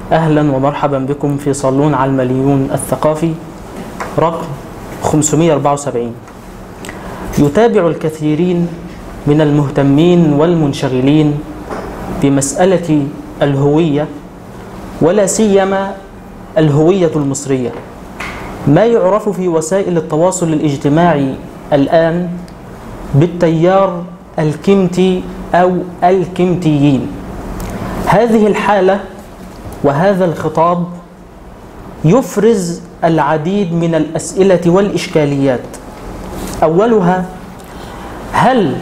أهلا ومرحبا بكم في صالون علمليون الثقافي رقم 574 يتابع الكثيرين من المهتمين والمنشغلين بمسألة الهوية ولا سيما الهوية المصرية ما يعرف في وسائل التواصل الاجتماعي الآن بالتيار الكمتي أو الكمتيين هذه الحالة وهذا الخطاب يفرز العديد من الأسئلة والإشكاليات أولها هل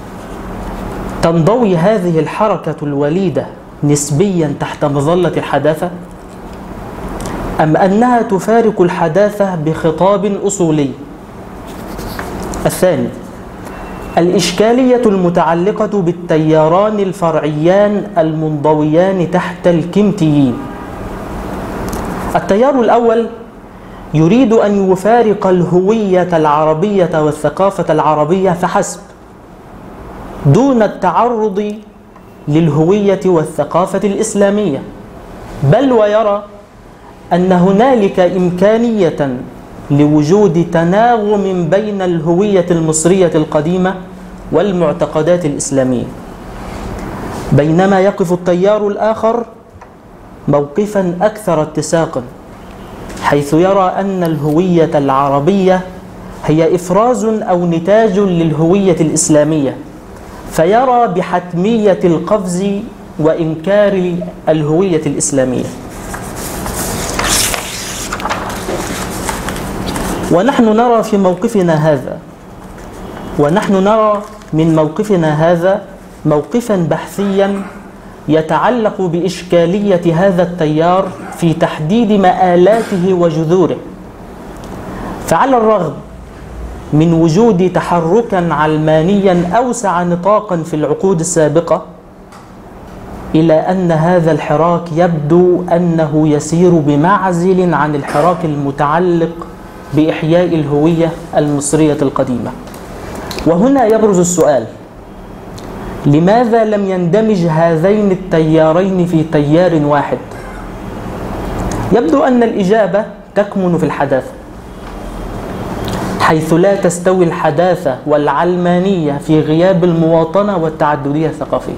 تنضوي هذه الحركة الوليدة نسبيا تحت مظلة الحداثة؟ أم أنها تفارق الحداثة بخطاب أصولي؟ الثاني الإشكالية المتعلقة بالتياران الفرعيان المنضويان تحت الكمتيين التيار الأول يريد أن يفارق الهوية العربية والثقافة العربية فحسب دون التعرض للهوية والثقافة الإسلامية بل ويرى أن هنالك إمكانية لوجود تناغم بين الهوية المصرية القديمة والمعتقدات الإسلامية بينما يقف التيار الآخر موقفا أكثر اتساقا حيث يرى أن الهوية العربية هي إفراز أو نتاج للهوية الإسلامية فيرى بحتمية القفز وإنكار الهوية الإسلامية ونحن نرى في موقفنا هذا ونحن نرى من موقفنا هذا موقفا بحثيا يتعلق بإشكالية هذا التيار في تحديد مآلاته وجذوره فعلى الرغم من وجود تحركا علمانيا أوسع نطاقا في العقود السابقة إلى أن هذا الحراك يبدو أنه يسير بمعزل عن الحراك المتعلق بإحياء الهوية المصرية القديمة وهنا يبرز السؤال لماذا لم يندمج هذين التيارين في تيار واحد يبدو أن الإجابة تكمن في الحداثة حيث لا تستوي الحداثة والعلمانية في غياب المواطنة والتعددية الثقافية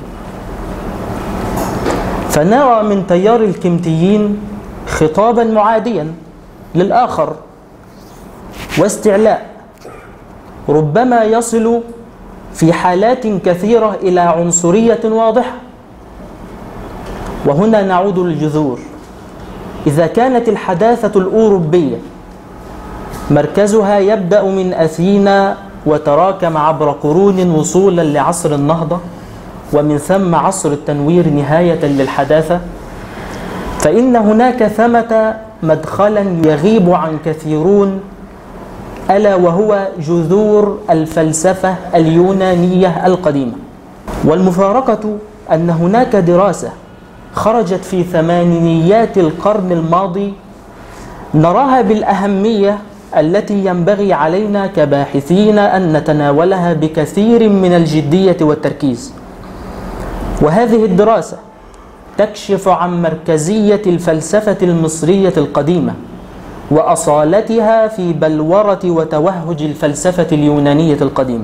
فنرى من تيار الكمتيين خطابا معاديا للآخر واستعلاء ربما يصل في حالات كثيرة إلى عنصرية واضحة وهنا نعود للجذور إذا كانت الحداثة الأوروبية مركزها يبدأ من أثينا وتراكم عبر قرون وصولا لعصر النهضة ومن ثم عصر التنوير نهاية للحداثة فإن هناك ثمة مدخلا يغيب عن كثيرون ألا وهو جذور الفلسفة اليونانية القديمة والمفارقة أن هناك دراسة خرجت في ثمانينيات القرن الماضي نراها بالأهمية التي ينبغي علينا كباحثين أن نتناولها بكثير من الجدية والتركيز وهذه الدراسة تكشف عن مركزية الفلسفة المصرية القديمة وأصالتها في بلورة وتوهج الفلسفة اليونانية القديمة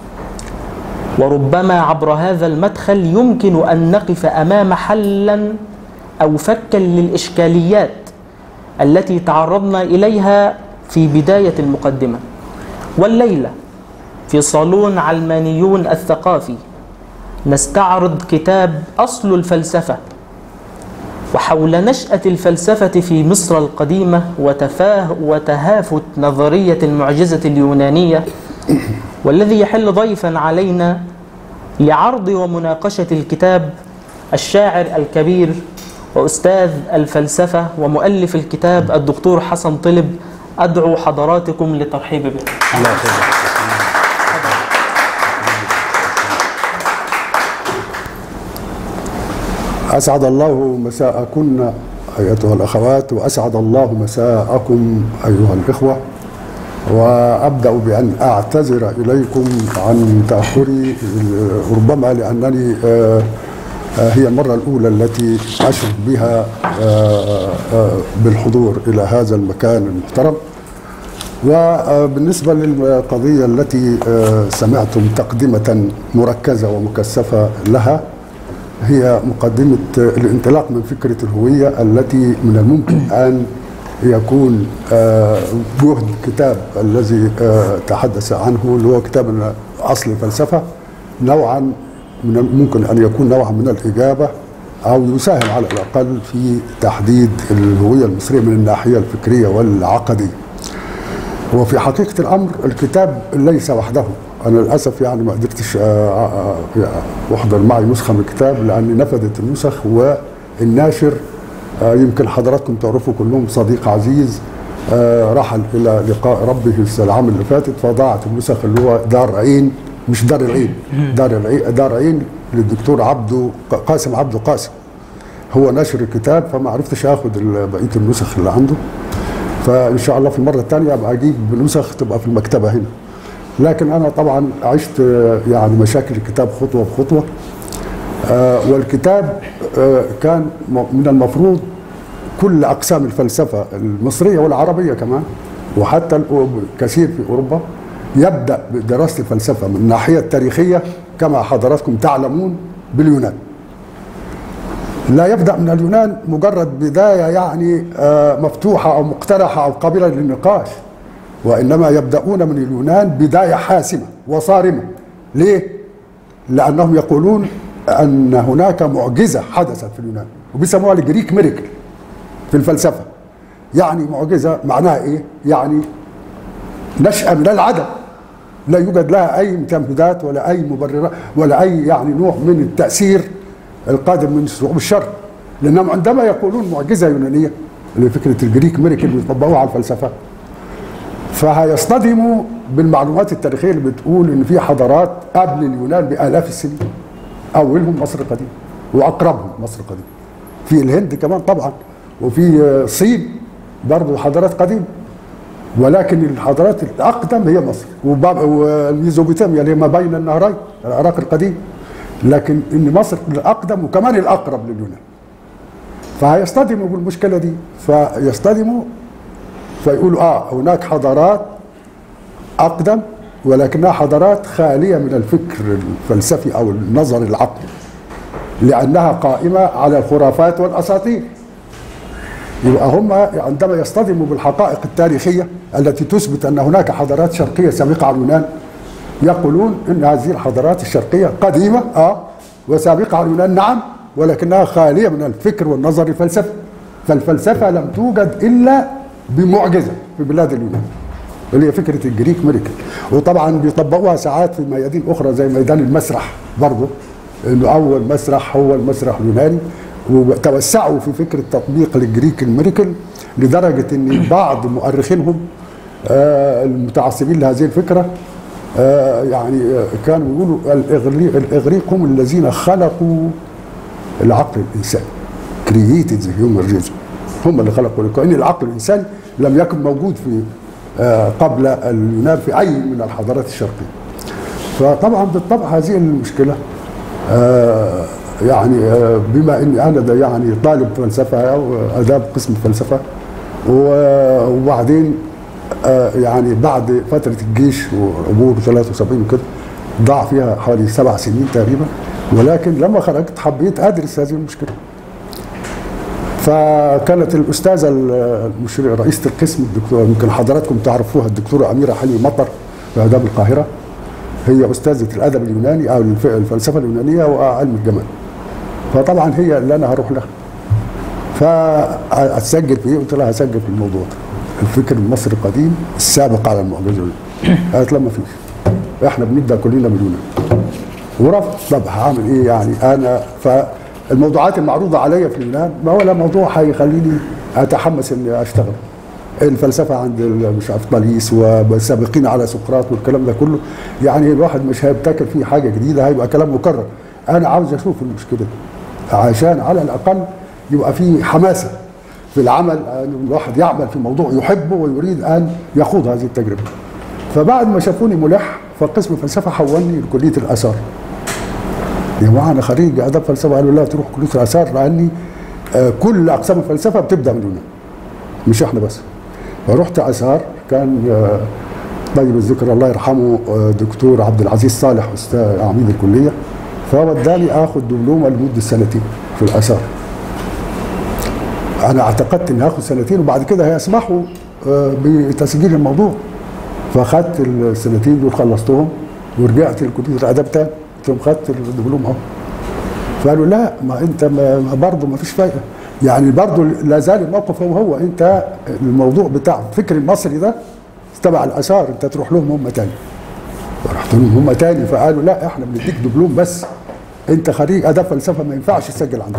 وربما عبر هذا المدخل يمكن أن نقف أمام حلا أو فكا للإشكاليات التي تعرضنا إليها في بداية المقدمة والليلة في صالون علمانيون الثقافي نستعرض كتاب أصل الفلسفة وحول نشأة الفلسفة في مصر القديمة وتفاه وتهافت نظرية المعجزة اليونانية والذي يحل ضيفا علينا لعرض ومناقشة الكتاب الشاعر الكبير وأستاذ الفلسفة ومؤلف الكتاب الدكتور حسن طلب أدعو حضراتكم للترحيب به الله يخليك أسعد الله مساءكن أيتها الأخوات وأسعد الله مساءكم أيها الإخوة وأبدأ بأن أعتذر إليكم عن تأخري ربما لأنني آه، هي المرة الأولى التي أشرف بها آه، آه، بالحضور إلى هذا المكان المحترم وبالنسبة للقضية التي آه، سمعتم تقدمة مركزة ومكثفة لها هي مقدمة الانطلاق من فكرة الهوية التي من الممكن أن يكون آه، جهد كتاب الذي آه، تحدث عنه اللي هو كتاب أصل الفلسفة نوعا من ممكن أن يكون نوعا من الإجابة أو يساهم على الأقل في تحديد الهوية المصرية من الناحية الفكرية والعقدية وفي حقيقة الأمر الكتاب ليس وحده أنا للأسف يعني ما قدرتش آه، آه، آه، أحضر معي نسخة من الكتاب لأن نفذت النسخ والناشر آه، يمكن حضراتكم تعرفوا كلهم صديق عزيز آه، رحل إلى لقاء ربه العام اللي فاتت فضاعت النسخ اللي هو دار عين مش دار العين دار العين دار عين للدكتور عبده قاسم عبده قاسم هو ناشر الكتاب فما عرفتش اخد ال- بقيه النسخ اللي عنده فان شاء الله في المره الثانيه ابقى اجيب نسخ تبقى في المكتبه هنا لكن انا طبعا عشت آه، يعني مشاكل الكتاب خطوه بخطوه آه، والكتاب آه، كان م- من المفروض كل اقسام الفلسفه المصريه والعربيه كمان وحتى الأوروب- كثير في اوروبا يبدا بدراسه الفلسفه من الناحيه التاريخيه كما حضراتكم تعلمون باليونان لا يبدا من اليونان مجرد بدايه يعني آه، مفتوحه او مقترحه او قابله للنقاش وانما يبداون من اليونان بدايه حاسمه وصارمه ليه لانهم يقولون ان هناك معجزه حدثت في اليونان وبيسموها الجريك ميريكل في الفلسفه يعني معجزه معناها ايه يعني نشأة من العدم لا يوجد لها أي تمهيدات ولا أي مبررات ولا أي يعني نوع من التأثير القادم من شعوب الشر لأنهم عندما يقولون معجزة يونانية اللي هي فكرة الجريك ميريكل بيطبقوها على الفلسفة فهيصطدموا بالمعلومات التاريخية اللي بتقول إن في حضارات قبل اليونان بآلاف السنين أولهم مصر القديمة وأقربهم مصر القديمة في الهند كمان طبعا وفي آه، الصين برضه حضارات قديمة ولكن الحضارات الاقدم هي مصر وباب- والميزوبوتاميا اللي هي ما بين النهرين العراق القديم لكن ان مصر الاقدم وكمان الاقرب لليونان فهيصطدموا بالمشكله دي فيصطدموا فيقولوا اه هناك حضارات اقدم ولكنها حضارات خاليه من الفكر الفلسفي او النظر العقلي لانها قائمه على الخرافات والاساطير يبقى هم عندما يصطدموا بالحقائق التاريخية التي تثبت أن هناك حضارات شرقية سابقة على اليونان يقولون أن هذه الحضارات الشرقية قديمة آه وسابقة على اليونان نعم ولكنها خالية من الفكر والنظر الفلسفي فالفلسفة لم توجد إلا بمعجزة في بلاد اليونان اللي هي فكرة الجريك ميريكل وطبعا بيطبقوها ساعات في ميادين أخرى زي ميدان المسرح برضه انه اول مسرح هو المسرح اليوناني وتوسعوا في فكره تطبيق الجريك الميريكل لدرجه ان بعض مؤرخينهم آه، المتعصبين لهذه الفكره آه، يعني آه، كانوا يقولوا الإغري- الاغريق هم الذين خلقوا العقل الانساني created the human reason هم اللي خلقوا كأن العقل الانساني لم يكن موجود في آه، قبل اليونان في اي من الحضارات الشرقيه فطبعا بالطبع هذه المشكله آه، يعني آه، بما اني انا ده يعني طالب فلسفه او اداب قسم فلسفه و- وبعدين آه، يعني بعد فتره الجيش وعبور 73 وكده ضاع فيها حوالي سبع سنين تقريبا ولكن لما خرجت حبيت ادرس هذه المشكله فكانت الاستاذه المشير رئيسه القسم الدكتوره يمكن حضراتكم تعرفوها الدكتوره اميره حلمي مطر في اداب القاهره هي استاذه الادب اليوناني او الف- الفلسفه اليونانيه وعلم الجمال فطبعا هي اللي انا هروح لها فاسجل في ايه قلت لها هسجل في الموضوع ده الفكر المصري القديم السابق على المعجزه دي قالت لا ما فيش احنا بنبدا كلنا من اليونان ورفض طب هعمل ايه يعني انا فالموضوعات المعروضه عليا في اليونان ما ولا موضوع هيخليني اتحمس اني اشتغل الفلسفه عند ال- مش عارف طاليس والسابقين على سقراط والكلام ده كله يعني الواحد مش هيبتكر فيه حاجه جديده هيبقى كلام مكرر انا عاوز اشوف المشكله دي عشان على الاقل يبقى في حماسه في العمل ان الواحد يعمل في موضوع يحبه ويريد ان يخوض هذه التجربه فبعد ما شافوني ملح فقسم الفلسفه حولني لكليه الاثار يا جماعه انا خريج اداب فلسفه قالوا لا تروح كليه الاثار لاني آه، كل اقسام الفلسفه بتبدا من هنا مش احنا بس فرحت اثار كان آه، طيب الذكر الله يرحمه آه، دكتور عبد العزيز صالح استاذ عميد الكليه فوداني اخذ دبلومه لمده سنتين في الاثار انا اعتقدت اني هاخد سنتين وبعد كده هيسمحوا آه، بتسجيل الموضوع فاخدت السنتين دول خلصتهم ورجعت لكليه الاداب تاني قلت لهم خدت الدبلوم اهو فقالوا لا ما انت ما ما برضه ما فيش فايده يعني برضه لا زال الموقف هو هو انت الموضوع بتاع الفكر المصري ده تبع الاثار انت تروح لهم هم تاني فرحت لهم هم تاني فقالوا لا احنا بنديك دبلوم بس انت خريج اداب فلسفه ما ينفعش تسجل عندنا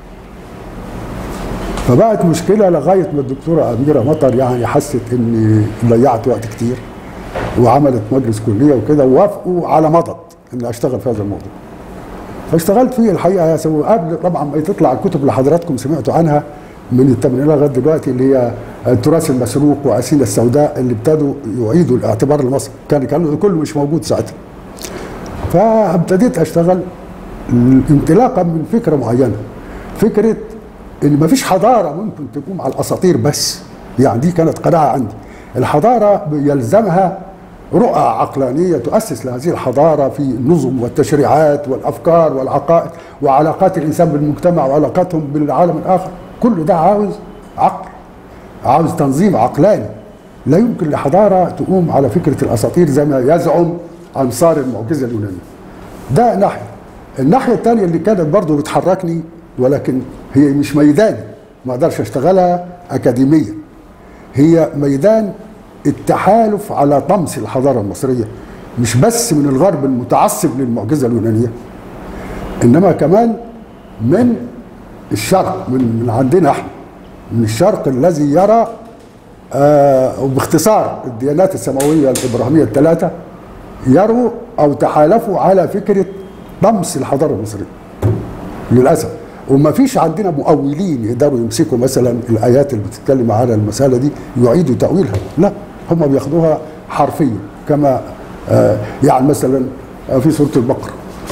فبقت مشكله لغايه ما الدكتوره اميره مطر يعني حست اني ضيعت وقت كتير وعملت مجلس كليه وكده ووافقوا على مضض اني اشتغل في هذا الموضوع. فاشتغلت فيه الحقيقه يا سو قبل طبعا ما تطلع الكتب اللي حضراتكم سمعتوا عنها من الثمانينات لغايه دلوقتي اللي هي التراث المسروق واسيل السوداء اللي ابتدوا يعيدوا الاعتبار لمصر كان كان كله مش موجود ساعتها. فابتديت اشتغل انطلاقا من فكره معينه فكره ان مفيش حضاره ممكن تقوم على الاساطير بس يعني دي كانت قناعه عندي الحضاره يلزمها رؤى عقلانيه تؤسس لهذه الحضاره في النظم والتشريعات والافكار والعقائد وعلاقات الانسان بالمجتمع وعلاقاتهم بالعالم الاخر كل ده عاوز عقل عاوز تنظيم عقلاني لا يمكن لحضاره تقوم على فكره الاساطير زي ما يزعم انصار المعجزه اليونانيه ده ناحيه الناحيه الثانيه اللي كانت برضه بتحركني ولكن هي مش ميداني ما اقدرش اشتغلها اكاديميا هي ميدان التحالف على طمس الحضاره المصريه مش بس من الغرب المتعصب للمعجزه اليونانيه انما كمان من الشرق من, من عندنا احنا من الشرق الذي يرى آه وباختصار الديانات السماويه الابراهيميه الثلاثه يروا او تحالفوا على فكره طمس الحضاره المصريه للاسف وما فيش عندنا مؤولين يقدروا يمسكوا مثلا الايات اللي بتتكلم على المساله دي يعيدوا تاويلها لا هم بياخدوها حرفيا كما آه يعني مثلا في سوره البقره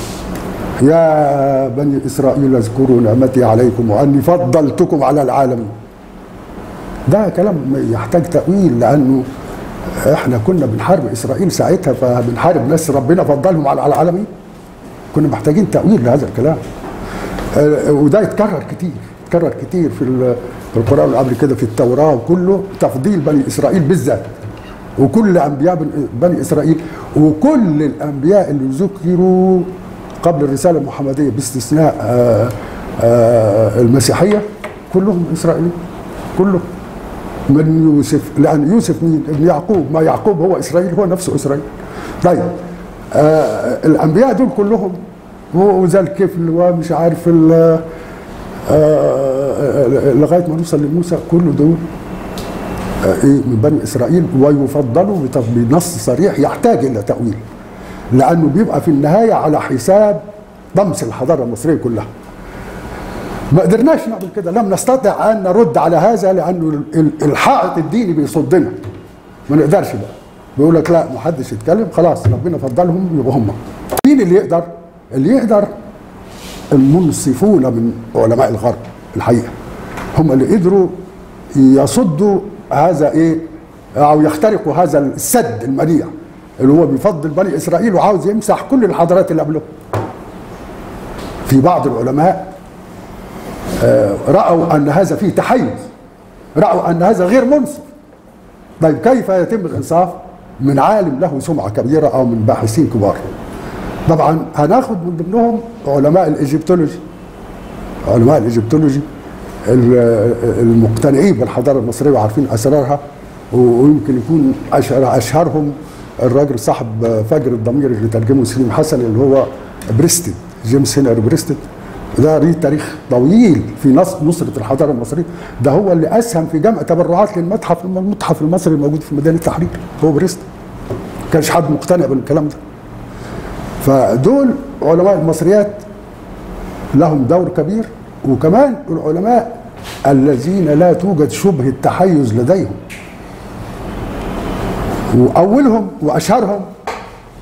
يا بني اسرائيل اذكروا نعمتي عليكم واني فضلتكم على العالمين ده كلام يحتاج تاويل لانه احنا كنا بنحارب اسرائيل ساعتها فبنحارب ناس ربنا فضلهم على العالمين كنا محتاجين تاويل لهذا الكلام آه، وده يتكرر كتير يتكرر كتير في ال- في القران قبل كده في التوراه وكله تفضيل بني اسرائيل بالذات وكل انبياء بن- بني اسرائيل وكل الانبياء اللي ذكروا قبل الرساله المحمديه باستثناء آه، آه، المسيحيه كلهم اسرائيليين كلهم من يوسف لان يوسف مين؟ ابن يعقوب ما يعقوب هو اسرائيل هو نفسه اسرائيل طيب آه الانبياء دول كلهم وذا الكفل ومش عارف ال- آه لغايه ما نوصل لموسى كل دول آه ايه من بني اسرائيل ويفضلوا بت- بنص صريح يحتاج الى تاويل لانه بيبقى في النهايه على حساب طمس الحضاره المصريه كلها ما قدرناش نعمل كده لم نستطع ان نرد على هذا لانه ال- ال- الحائط الديني بيصدنا ما نقدرش بقى بيقول لك لا ما حدش يتكلم خلاص ربنا فضلهم يبقى هم مين اللي يقدر اللي يقدر المنصفون من علماء الغرب الحقيقه هم اللي قدروا يصدوا هذا ايه او يخترقوا هذا السد المنيع اللي هو بيفضل بني اسرائيل وعاوز يمسح كل الحضارات اللي قبله في بعض العلماء آه، راوا ان هذا فيه تحيز راوا ان هذا غير منصف طيب كيف يتم الانصاف من عالم له سمعه كبيره او من باحثين كبار طبعا هناخد من ضمنهم علماء الايجيبتولوجي علماء الايجيبتولوجي ال- المقتنعين بالحضاره المصريه وعارفين اسرارها و- ويمكن يكون اشهر اشهرهم الراجل صاحب فجر الضمير اللي ترجمه سليم حسن اللي هو بريستد جيمس هنري بريستد ده ليه تاريخ طويل في نص نصرة الحضارة المصرية ده هو اللي أسهم في جمع تبرعات للمتحف المتحف المصري الموجود في ميدان التحرير هو بريستد كانش حد مقتنع بالكلام ده فدول علماء المصريات لهم دور كبير وكمان العلماء الذين لا توجد شبهة تحيز لديهم وأولهم وأشهرهم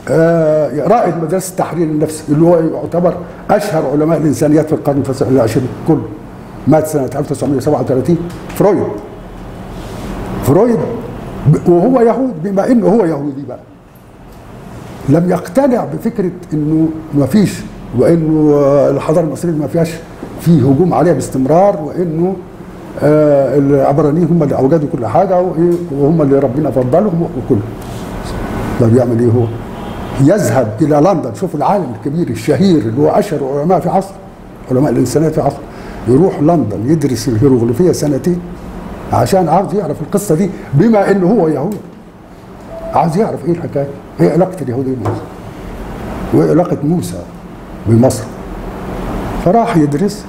آه، رائد مدرسه التحرير النفسي اللي هو يعتبر اشهر علماء الانسانيات في القرن العشرين كله مات سنه 1937 فرويد فرويد ب- وهو يهود بما انه هو يهودي بقى لم يقتنع بفكره انه ما فيش وانه آه، الحضاره المصريه ما فيهاش في هجوم عليها باستمرار وانه آه، العبرانيين هم اللي اوجدوا كل حاجه وإيه، وهم اللي ربنا فضلهم وكله طب يعمل ايه هو؟ يذهب الى لندن شوف العالم الكبير الشهير اللي هو اشهر علماء في عصر علماء الانسانيات في عصر يروح لندن يدرس الهيروغليفيه سنتين عشان عاوز يعرف القصه دي بما انه هو يهودي عاوز يعرف ايه الحكايه؟ ايه علاقه اليهوديه بمصر؟ وايه علاقه موسى بمصر؟ فراح يدرس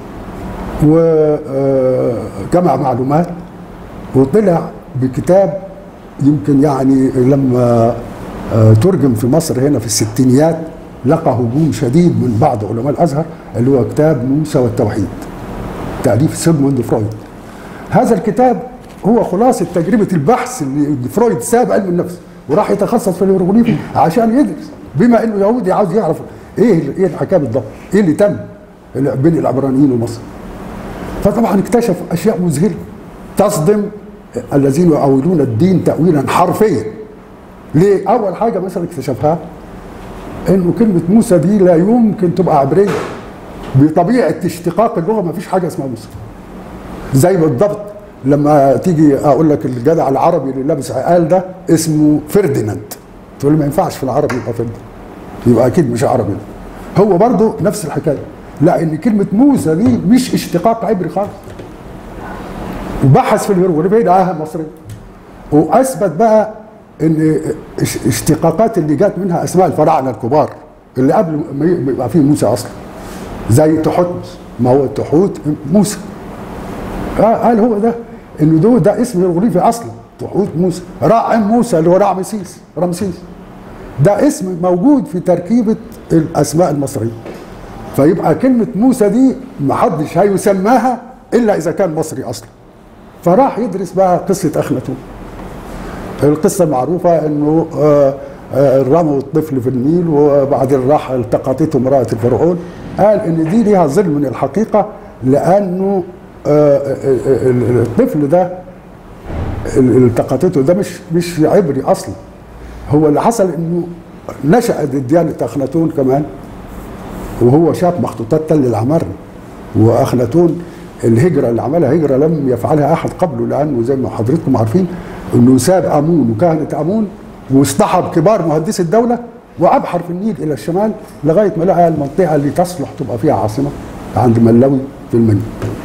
وجمع معلومات وطلع بكتاب يمكن يعني لما آه، ترجم في مصر هنا في الستينيات لقى هجوم شديد من بعض علماء الازهر اللي هو كتاب موسى والتوحيد تاليف سيغموند فرويد هذا الكتاب هو خلاصه تجربه البحث اللي فرويد ساب علم النفس وراح يتخصص في الهيروغليفي عشان يدرس بما انه يهودي عاوز يعرف ايه ايه الحكايه بالضبط ايه اللي تم بين العبرانيين ومصر فطبعا اكتشف اشياء مذهله تصدم الذين يؤولون الدين تاويلا حرفيا ليه؟ اول حاجه مثلا اكتشفها انه كلمه موسى دي لا يمكن تبقى عبريه بطبيعه اشتقاق اللغه ما فيش حاجه اسمها موسى زي بالضبط لما تيجي اقول لك الجدع العربي اللي لابس عقال ده اسمه فرديناند تقول لي ما ينفعش في العربي يبقى فرديناند يبقى اكيد مش عربي ده. هو برضه نفس الحكايه لا ان كلمه موسى دي مش اشتقاق عبري خالص وبحث في الهيروغليفيه لقاها مصريه واثبت بقى ان اش- اشتقاقات اللي جات منها اسماء الفراعنه الكبار اللي قبل ما ي- ما يبقى فيه موسى اصلا زي تحتمس ما هو تحوت موسى آه قال هو ده انه ده, ده اسم هيروغليفي اصلا تحوت موسى راعم موسى اللي هو رعمسيس رمسيس ده اسم موجود في تركيبه الاسماء المصريه فيبقى كلمه موسى دي محدش هيسماها الا اذا كان مصري اصلا فراح يدرس بقى قصه اخناتون القصه المعروفه انه آه، آه، رموا الطفل في النيل وبعدين راح التقطته امراه الفرعون قال ان دي ليها ظل من الحقيقه لانه آه، آه، آه، الطفل ده اللي التقطته ده مش مش عبري اصلا هو اللي حصل انه نشأت ديانه اخناتون كمان وهو شاف مخطوطات تل العمارنة واخناتون الهجره اللي عملها هجره لم يفعلها احد قبله لانه زي ما حضرتكم عارفين انه ساب امون وكهنه امون واصطحب كبار مهندسي الدوله وابحر في النيل الى الشمال لغايه ما لقى المنطقه اللي تصلح تبقى فيها عاصمه عند ملوي في المنيا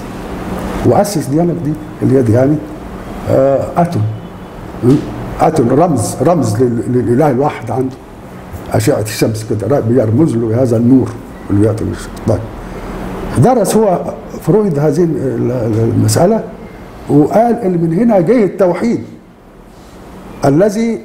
واسس ديانه جديده اللي هي ديانه آه، اتون م? اتون رمز رمز لل- للاله الواحد عنده اشعه الشمس كده بيرمز له بهذا النور اللي بيعطي الشمس طيب درس هو فرويد هذه ال- ال- المساله وقال ان من هنا جه التوحيد الذي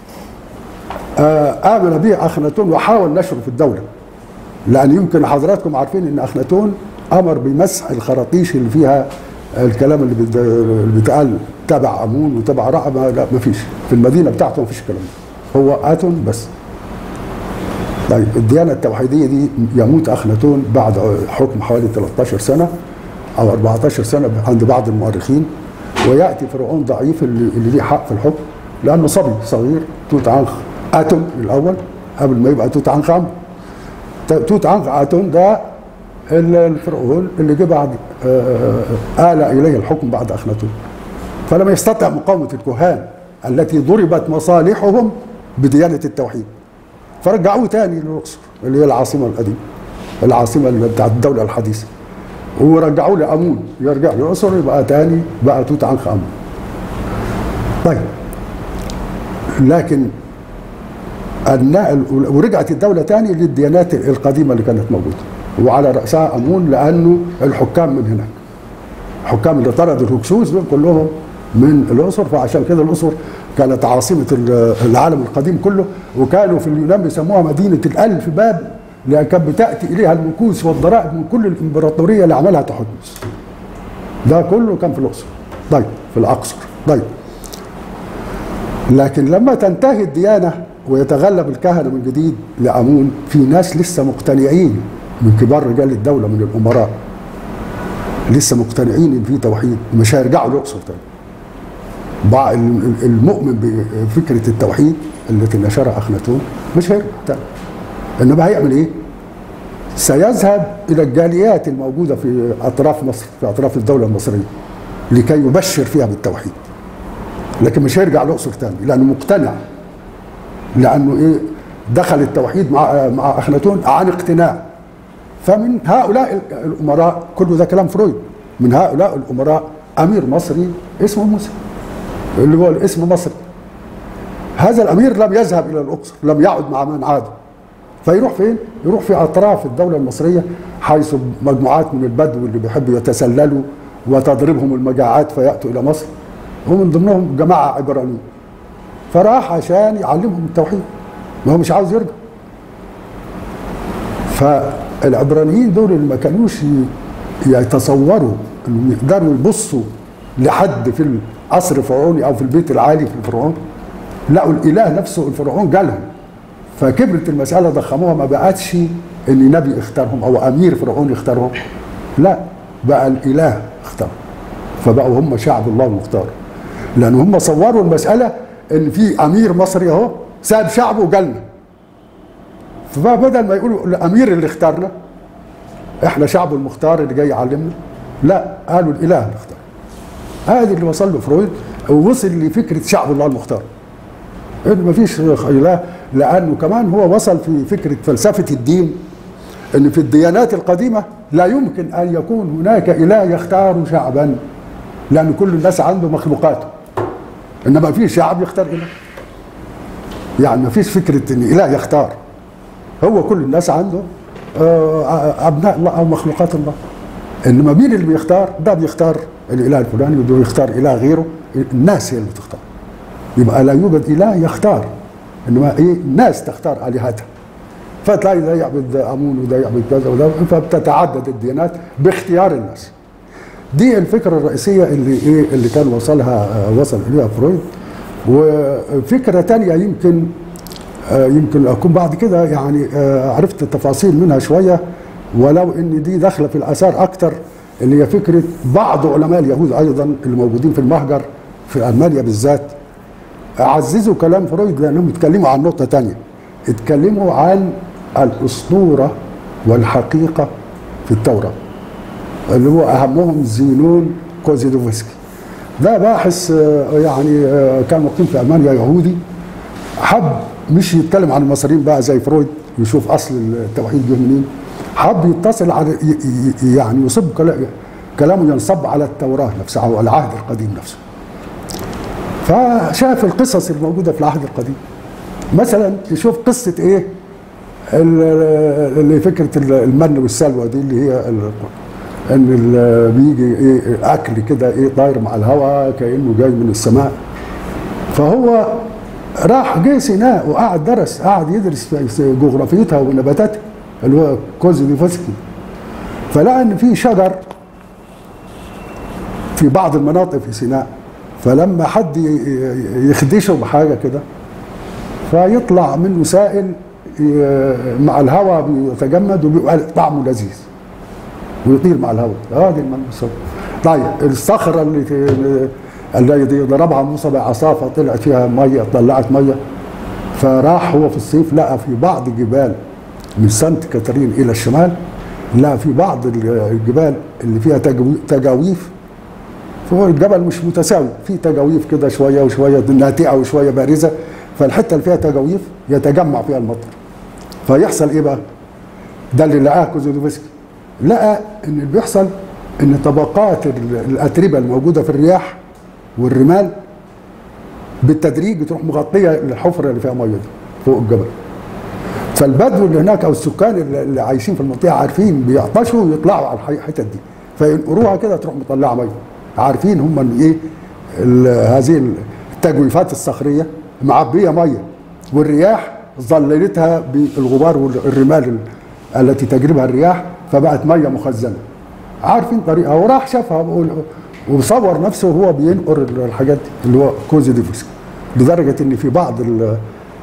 آه، امن به اخناتون وحاول نشره في الدوله لان يمكن حضراتكم عارفين ان اخناتون امر بمسح الخراطيش اللي فيها الكلام اللي بيت- اللي بيتقال تبع امون وتبع رع ما لا ما فيش في المدينه بتاعته ما فيش الكلام ده هو اتون بس طيب الديانه التوحيديه دي يموت اخناتون بعد حكم حوالي 13 سنه او 14 سنه عند بعض المؤرخين وياتي فرعون ضعيف اللي, اللي ليه حق في الحكم لانه صبي صغير توت عنخ اتون الاول قبل ما يبقى توت عنخ امون توت عنخ اتون ده ال- الفرعون اللي جه بعد آه، آه، آل اليه الحكم بعد اخناتون فلم يستطع مقاومه الكهان التي ضربت مصالحهم بديانه التوحيد فرجعوه تاني للاقصر اللي هي العاصمه القديمه العاصمه اللي بتاعت الدوله الحديثه ورجعوه لامون يرجع للاقصر يبقى تاني بقى توت عنخ امون طيب لكن النقل ورجعت الدوله تاني للديانات القديمه اللي كانت موجوده وعلى راسها امون لانه الحكام من هناك الحكام اللي طردوا الهكسوس دول كلهم من الاقصر فعشان كده الاقصر كانت عاصمه ال- العالم القديم كله وكانوا في اليونان بيسموها مدينه الالف باب لان كانت بتاتي اليها المكوس والضرائب من كل الامبراطوريه اللي عملها تحتمس ده كله كان في الاقصر طيب في الاقصر طيب لكن لما تنتهي الديانه ويتغلب الكهنه من جديد لامون في ناس لسه مقتنعين من كبار رجال الدوله من الامراء لسه مقتنعين ان في توحيد مش هيرجعوا الاقصر تاني بع- ال- المؤمن بفكره التوحيد التي نشرها اخناتون مش هيرجع تاني انما هيعمل ايه؟ سيذهب الى الجاليات الموجوده في اطراف مصر في اطراف الدوله المصريه لكي يبشر فيها بالتوحيد لكن مش هيرجع الاقصر تاني لانه مقتنع لانه ايه دخل التوحيد مع مع اخناتون عن اقتناع فمن هؤلاء الامراء كل ده كلام فرويد من هؤلاء الامراء امير مصري اسمه موسى اللي هو الاسم مصري هذا الامير لم يذهب الى الاقصر لم يعد مع من عاد فيروح فين؟ يروح في اطراف الدوله المصريه حيث مجموعات من البدو اللي بيحبوا يتسللوا وتضربهم المجاعات فياتوا الى مصر ومن ضمنهم جماعه عبرانيين فراح عشان يعلمهم التوحيد ما هو مش عاوز يرجع فالعبرانيين دول اللي ما كانوش ي- يتصوروا انهم يقدروا يبصوا لحد في القصر الفرعوني او في البيت العالي في الفرعون لقوا الاله نفسه الفرعون جالهم فكبرت المساله ضخموها ما بقتش ان نبي اختارهم او امير فرعوني اختارهم لا بقى الاله اختارهم فبقوا هم شعب الله المختار لان هم صوروا المساله ان في امير مصري اهو ساب شعبه وجالنا فبدل ما يقولوا الامير اللي اختارنا احنا شعب المختار اللي جاي يعلمنا لا قالوا الاله اللي اختار هذا اللي وصل له فرويد ووصل لفكره شعب الله المختار ان مفيش اله لانه كمان هو وصل في فكره فلسفه الدين ان في الديانات القديمه لا يمكن ان يكون هناك اله يختار شعبا لان كل الناس عنده مخلوقاته انما في شعب يختار اله يعني ما فيش فكره ان اله يختار هو كل الناس عنده آه، ابناء الله او مخلوقات الله انما مين اللي بيختار ده بيختار الاله الفلاني وده بيختار اله غيره الناس هي اللي بتختار يبقى لا يوجد اله يختار انما ايه الناس تختار الهتها فتلاقي ده يعبد امون وده يعبد كذا وده فبتتعدد الديانات باختيار الناس دي الفكره الرئيسيه اللي ايه اللي كان وصلها آه، وصل اليها فرويد وفكره تانية يمكن آه، يمكن اكون بعد كده يعني آه، عرفت التفاصيل منها شويه ولو ان دي داخله في الاثار اكتر اللي هي فكره بعض علماء اليهود ايضا اللي موجودين في المهجر في المانيا بالذات عززوا كلام فرويد لانهم اتكلموا عن نقطه تانية اتكلموا عن الاسطوره والحقيقه في التوراه اللي هو اهمهم زينون كوزيدوفسكي ده باحث آه، يعني آه، كان مقيم في المانيا يهودي حب مش يتكلم عن المصريين بقى زي فرويد يشوف اصل التوحيد جه منين حب يتصل على ي- ي- يعني يصب كلا- كلامه ينصب على التوراه نفسها او العهد القديم نفسه فشاف القصص الموجوده في العهد القديم مثلا يشوف قصه ايه ال- اللي فكره المن والسلوى دي اللي هي ال- ان ال- بيجي ايه اكل كده ايه طاير مع الهواء كانه جاي من السماء فهو راح جه سيناء وقعد درس قعد يدرس في جغرافيتها ونباتاتها اللي هو كوزيدوفسكي فلقى ان في شجر في بعض المناطق في سيناء فلما حد ي- ي- يخدشه بحاجه كده فيطلع منه سائل ي- مع الهواء بيتجمد وبيبقى طعمه لذيذ ويطير مع الهواء هذه المن والسلوى. طيب الصخره اللي في- التي ضربها موسى بعصاه فطلعت فيها ميه طلعت ميه فراح هو في الصيف لقى في بعض الجبال من سانت كاترين الى الشمال لقى في بعض الجبال اللي فيها تجو- تجاويف فهو الجبل مش متساوي في تجاويف كده شويه وشويه ناتئه وشويه بارزه فالحته اللي فيها تجاويف يتجمع فيها المطر فيحصل ايه بقى؟ ده اللي لقاه كوزودوفسكي لقى ان اللي بيحصل ان طبقات ال- الاتربه الموجوده في الرياح والرمال بالتدريج بتروح مغطيه الحفره اللي فيها ميه دي فوق الجبل فالبدو اللي هناك او السكان اللي اللي عايشين في المنطقه عارفين بيعطشوا ويطلعوا على الحي- الحتت دي فينقروها كده تروح مطلعه ميه عارفين هم ان ايه ال- هذه التجويفات الصخريه معبيه ميه والرياح ظللتها بالغبار والرمال ال- التي تجربها الرياح فبقت ميه مخزنه عارفين طريقها وراح شافها وقول- وصور نفسه وهو بينقر الحاجات دي اللي هو كوزي ديفوسكي لدرجه ان في بعض ال-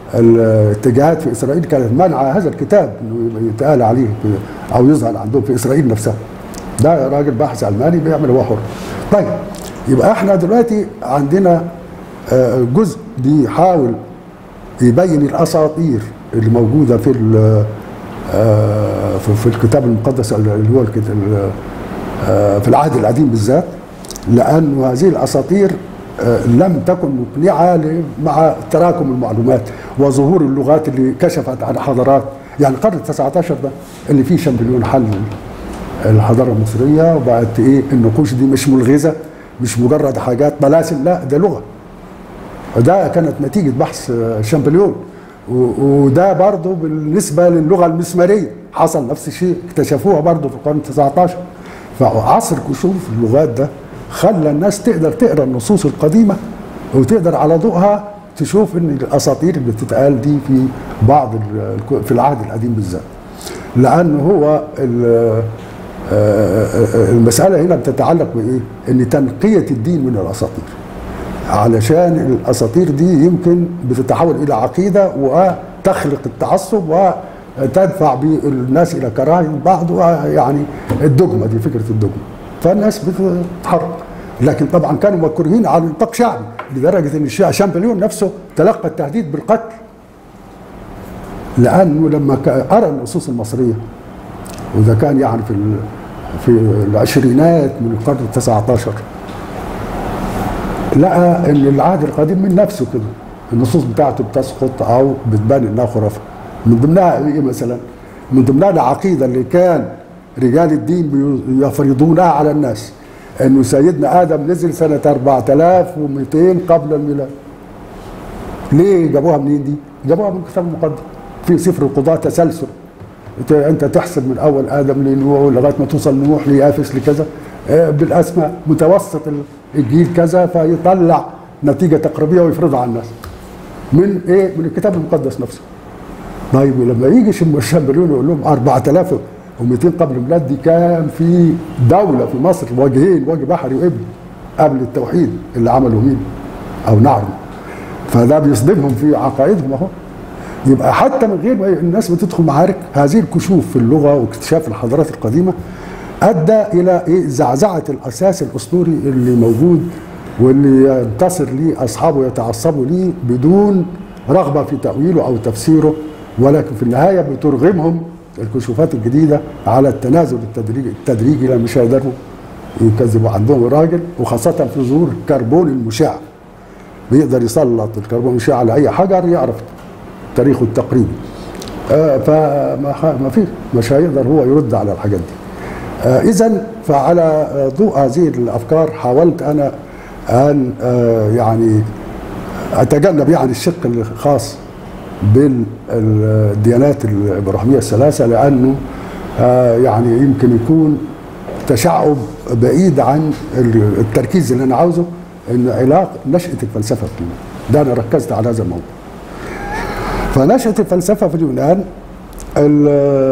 الاتجاهات في اسرائيل كانت منع هذا الكتاب انه يتقال عليه في- او يظهر عندهم في اسرائيل نفسها ده راجل باحث الماني بيعمل هو حر طيب يبقى احنا دلوقتي عندنا آه، جزء بيحاول يبين الاساطير اللي موجوده في ال- آه، في في الكتاب المقدس اللي هو الكت- ال- آه، في العهد القديم بالذات لأن هذه الأساطير آه، لم تكن مقنعة ل- مع تراكم المعلومات وظهور اللغات اللي كشفت عن حضارات يعني القرن ال 19 ده اللي فيه شامبليون حل الحضارة المصرية وبقت إيه النقوش دي مش ملغزة مش مجرد حاجات طلاسم لا ده لغة ده كانت نتيجة بحث آه، شامبليون و- وده برضه بالنسبة للغة المسمارية حصل نفس الشيء اكتشفوها برضه في القرن 19 فعصر كشوف اللغات ده خلى الناس تقدر تقرا النصوص القديمة وتقدر على ضوءها تشوف ان الاساطير اللي بتتقال دي في بعض ال- الك- في العهد القديم بالذات لان هو ال- آه، آه، المسألة هنا بتتعلق بإيه؟ إن تنقية الدين من الأساطير علشان الاساطير دي يمكن بتتحول الى عقيده وتخلق التعصب وتدفع بالناس الى كراهيه بعض يعني الدogma دي فكره الدogma فالناس بتتحرك لكن طبعا كانوا مكروهين على نطاق شعبي لدرجه ان الشيخ شامبليون نفسه تلقى التهديد بالقتل لانه لما كا- قرا النصوص المصريه وده كان يعني في ال- في العشرينات من القرن ال 19 لقى ان العهد القديم من نفسه كده النصوص بتاعته بتسقط او بتبان انها خرافه من ضمنها ايه مثلا من ضمنها العقيده اللي كان رجال الدين بي- يفرضونها على الناس انه سيدنا ادم نزل سنه 4200 قبل الميلاد ليه جابوها منين دي؟ جابوها من الكتاب المقدس في سفر القضاء تسلسل انت- انت تحسب من اول ادم لنوح لغايه ما توصل لنوح ليافس لكذا آه، بالاسماء متوسط الجيل كذا فيطلع نتيجه تقريبيه ويفرضها على الناس من ايه؟ من الكتاب المقدس نفسه. طيب لما يجي شم- شامبليون يقول لهم 4200 قبل الميلاد دي كان في دوله في مصر وجهين وجه بحري وابن قبل التوحيد اللي عمله مين؟ او نعرم. فده بيصدمهم في عقائدهم اهو. يبقى حتى من غير ما الناس بتدخل معارك هذه الكشوف في اللغه واكتشاف الحضارات القديمه ادى الى ايه زعزعه الاساس الاسطوري اللي موجود واللي ينتصر ليه اصحابه يتعصبوا ليه بدون رغبه في تاويله او تفسيره ولكن في النهايه بترغمهم الكشوفات الجديده على التنازل التدريجي التدريجي لان مش هيقدروا يكذبوا عندهم راجل وخاصه في ظهور الكربون المشع بيقدر يسلط الكربون المشع على اي حجر يعرف تاريخه التقريبي آه فما خ- ما في مش هيقدر هو يرد على الحاجات دي آه اذا فعلى آه، ضوء هذه الافكار حاولت انا ان آه يعني اتجنب يعني الشق الخاص بالديانات الابراهيميه الثلاثه لانه آه يعني يمكن يكون تشعب بعيد عن ال- التركيز اللي انا عاوزه ان علاقه نشاه الفلسفه في اليونان. ده انا ركزت على هذا الموضوع فنشأة الفلسفة في اليونان ال-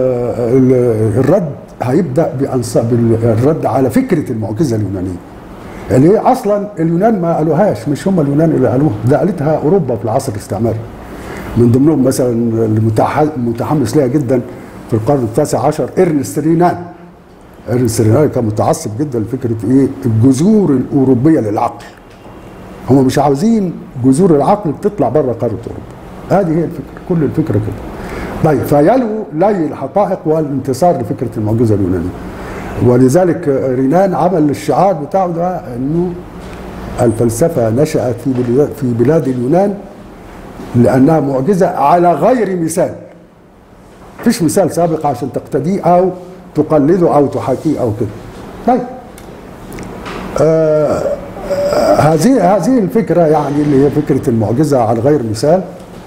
ال- الرد هيبدأ بأنصاب الرد على فكرة المعجزة اليونانية اللي هي أصلا اليونان ما قالوهاش مش هم اليونان اللي قالوها ده قالتها أوروبا في العصر الاستعماري من ضمنهم مثلا المتح- المتحمس ليها جدا في القرن التاسع عشر إرنست رينان إرنست رينان كان متعصب جدا لفكرة إيه الجذور الأوروبية للعقل هم مش عاوزين جذور العقل تطلع بره قاره اوروبا هذه هي الفكره كل الفكره كده طيب فيلو لي الحقائق والانتصار لفكره المعجزه اليونانيه ولذلك رينان عمل الشعار بتاعه ده انه الفلسفه نشات في بلاد في بلاد اليونان لانها معجزه على غير مثال فيش مثال سابق عشان تقتديه او تقلده او تحاكيه او كده طيب هذه هذه الفكره يعني اللي هي فكره المعجزه على غير مثال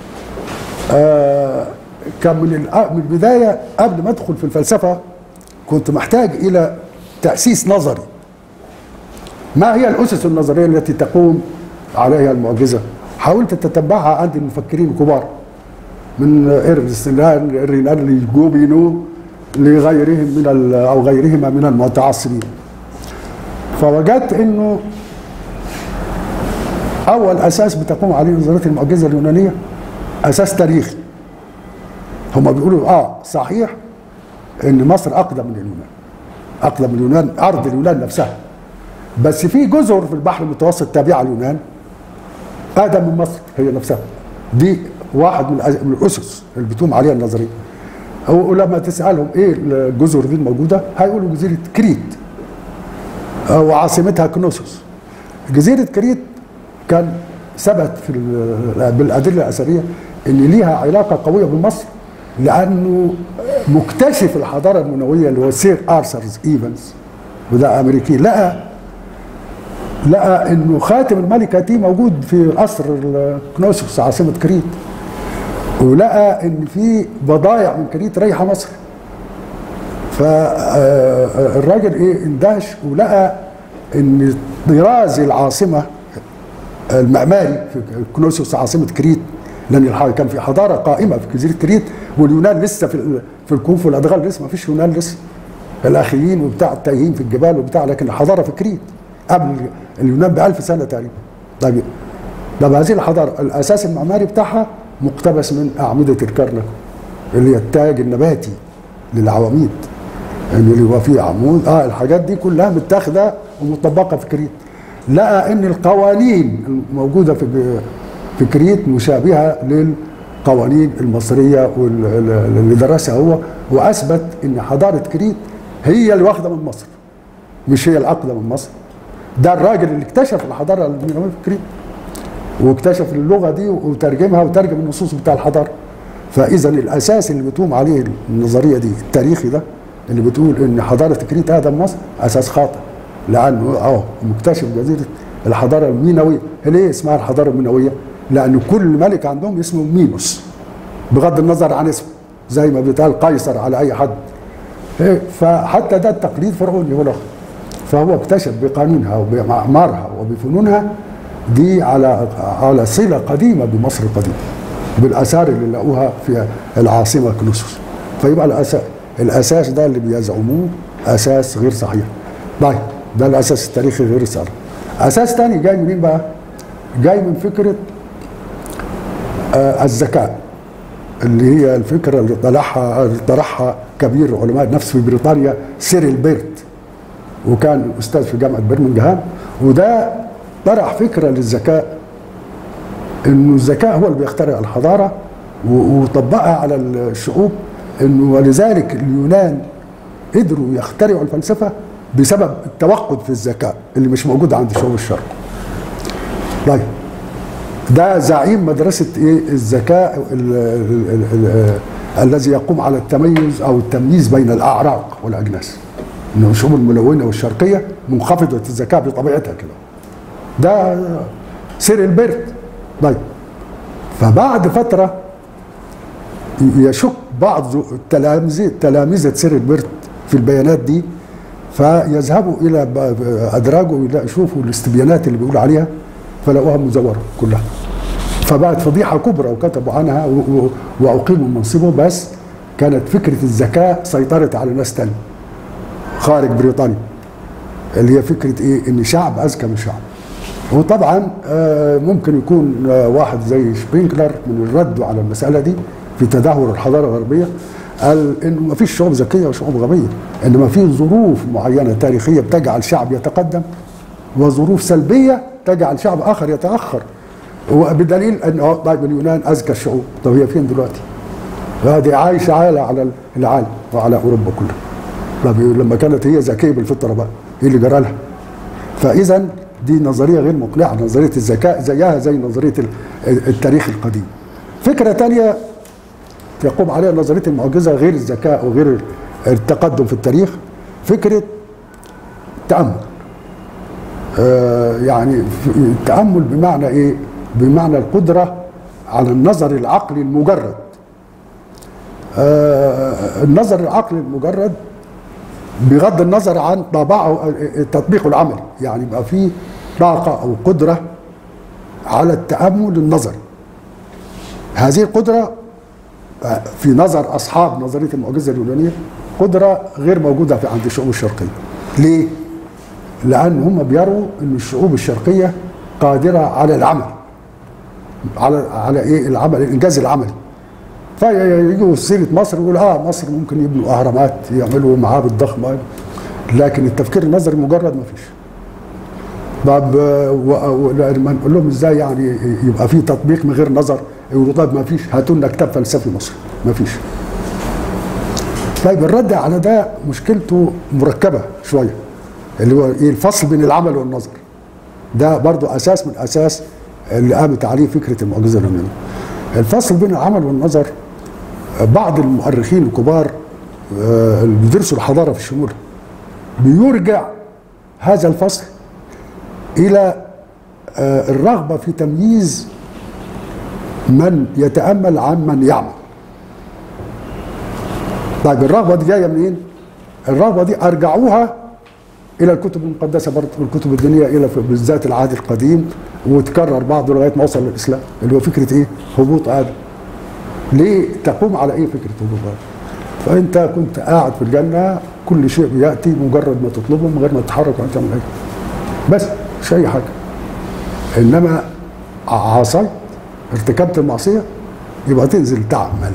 آه كان من الأ- من البدايه قبل ما ادخل في الفلسفه كنت محتاج الى تاسيس نظري ما هي الاسس النظريه التي تقوم عليها المعجزه حاولت اتتبعها عند المفكرين الكبار من إرنست رينان رينان لجوبينو لغيرهم من ال- او غيرهما من المتعصبين فوجدت انه اول اساس بتقوم عليه نظريه المعجزه اليونانيه اساس تاريخي هم بيقولوا اه صحيح ان مصر اقدم من اليونان اقدم من اليونان ارض اليونان نفسها بس في جزر في البحر المتوسط تابعه لليونان اقدم من مصر هي نفسها دي واحد من الأس- من الاسس اللي بتقوم عليها النظريه هو ولما تسالهم ايه الجزر دي الموجوده هيقولوا جزيره كريت آه، وعاصمتها كنوسوس جزيره كريت كان ثبت في ال- بالادله الاثريه ان ليها علاقه قويه بمصر لانه مكتشف الحضاره المنويه اللي هو سير ارثرز ايفنز وده امريكي لقى لقى انه خاتم الملكه دي موجود في قصر كنوسوس عاصمه كريت ولقى ان في بضايع من كريت رايحه مصر فالراجل ايه اندهش ولقى ان طراز العاصمه المعماري في كنوسوس عاصمه كريت لان الح- كان في حضاره قائمه في جزيره كريت واليونان لسه في ال- في الكهوف والادغال لسه ما فيش يونان لسه الاخيين وبتاع التايهين في الجبال وبتاع لكن الحضاره في كريت قبل اليونان ب 1000 سنه تقريبا طيب طب هذه الحضاره الاساس المعماري بتاعها مقتبس من اعمده الكرنك اللي هي التاج النباتي للعواميد يعني اللي هو فيه عمود اه الحاجات دي كلها متاخده ومطبقه في كريت لقى ان القوانين الموجوده في في كريت مشابهه للقوانين المصريه وال- اللي درسها هو واثبت ان حضاره كريت هي اللي واخده من مصر مش هي الاقدم من مصر ده الراجل اللي اكتشف الحضاره المينويه في كريت واكتشف اللغه دي وترجمها وترجم النصوص بتاع الحضاره فاذا الاساس اللي بتقوم عليه النظريه دي التاريخي ده اللي بتقول ان حضاره كريت اقدم مصر اساس خاطئ لانه اه مكتشف جزيره الحضاره المينويه ليه اسمها الحضاره المينويه؟ لان كل ملك عندهم اسمه مينوس بغض النظر عن اسمه زي ما بيتقال قيصر على اي حد إيه، فحتى ده التقليد فرعوني هو الآخر. فهو اكتشف بقانونها وبمعمارها وبفنونها دي على على صله قديمه بمصر القديمه بالاثار اللي لقوها في العاصمه كنوسوس فيبقى الاساس الاساس ده اللي بيزعموه اساس غير صحيح طيب ده الاساس التاريخي غير صحيح اساس تاني جاي منين بقى جاي من فكره آه الذكاء اللي هي الفكره اللي طرحها اللي طرحها كبير علماء النفس في بريطانيا سيريل بيرت وكان استاذ في جامعه برمنجهام وده طرح فكره للذكاء انه الذكاء هو اللي بيخترع الحضاره و- وطبقها على الشعوب انه ولذلك اليونان قدروا يخترعوا الفلسفه بسبب التوقد في الذكاء اللي مش موجود عند شعوب الشرق. طيب ده زعيم مدرسه ايه الذكاء ال- ال- ال- ال- الذي يقوم على التميز او التمييز بين الاعراق والاجناس. ان الشعوب الملونه والشرقيه منخفضه الذكاء بطبيعتها كده. ده سيريل بيرت طيب فبعد فتره يشك بعض التلامذه تلامذه سيريل بيرت في البيانات دي فيذهبوا الى ب- ادراجه ويلاقوا يشوفوا الاستبيانات اللي بيقول عليها فلقوها مزوره كلها فبقت فضيحه كبرى وكتبوا عنها و- و- واقيموا منصبه بس كانت فكره الذكاء سيطرت على ناس تاني خارج بريطانيا اللي هي فكره ايه ان شعب اذكى من شعب وطبعا آه، ممكن يكون آه، واحد زي شبينكلر من الرد على المساله دي في تدهور الحضاره الغربيه قال انه ما فيش شعوب ذكيه وشعوب غبيه انما في ظروف معينه تاريخيه بتجعل شعب يتقدم وظروف سلبيه تجعل شعب اخر يتاخر وبدليل ان آه، طيب اليونان اذكى الشعوب طب هي فين دلوقتي؟ هذه عايشه عالة على العالم وعلى اوروبا كلها طب لما كانت هي ذكيه بالفطره بقى ايه اللي جرى لها؟ فاذا دي نظريه غير مقنعه نظريه الذكاء زيها زي نظريه ال- التاريخ القديم فكره تانية يقوم عليها نظريه المعجزه غير الذكاء وغير التقدم في التاريخ فكره التامل آه يعني في- التامل بمعنى ايه بمعنى القدره على النظر العقلي المجرد آه النظر العقلي المجرد بغض النظر عن طبعه تطبيقه العملي يعني يبقى في طاقه او قدره على التامل النظري هذه القدره آه، في نظر اصحاب نظريه المعجزه اليونانيه قدره غير موجوده في عند الشعوب الشرقيه ليه لان هم بيروا ان الشعوب الشرقيه قادره على العمل على على ايه العمل الانجاز العملي فيجوا سيره مصر يقول اه مصر ممكن يبنوا اهرامات يعملوا معابد ضخمه لكن التفكير النظري مجرد ما فيش طب لما نقول لهم ازاي يعني يبقى في تطبيق من غير نظر يقولوا طيب ما فيش هاتوا لنا كتاب فلسفي مصري ما فيش طيب الرد على ده مشكلته مركبه شويه اللي هو ايه الفصل بين العمل والنظر ده برضو اساس من اساس اللي قامت عليه فكره المعجزه اليونانيه الفصل بين العمل والنظر بعض المؤرخين الكبار اللي بيدرسوا الحضاره في الشمول بيرجع هذا الفصل الى الرغبه في تمييز من يتامل عن من يعمل طيب الرغبه دي جايه منين الرغبه دي ارجعوها الى الكتب المقدسه برضه الكتب الدينيه الى بالذات العهد القديم وتكرر بعضه لغايه ما وصل للاسلام اللي هو فكره ايه؟ هبوط ادم. ليه تقوم على ايه فكره هبوط ادم؟ فانت كنت قاعد في الجنه كل شيء بياتي مجرد ما تطلبه من غير ما تتحرك ولا تعمل حاجه. بس مش اي حاجه. انما عصيت ارتكبت المعصيه يبقى تنزل تعمل.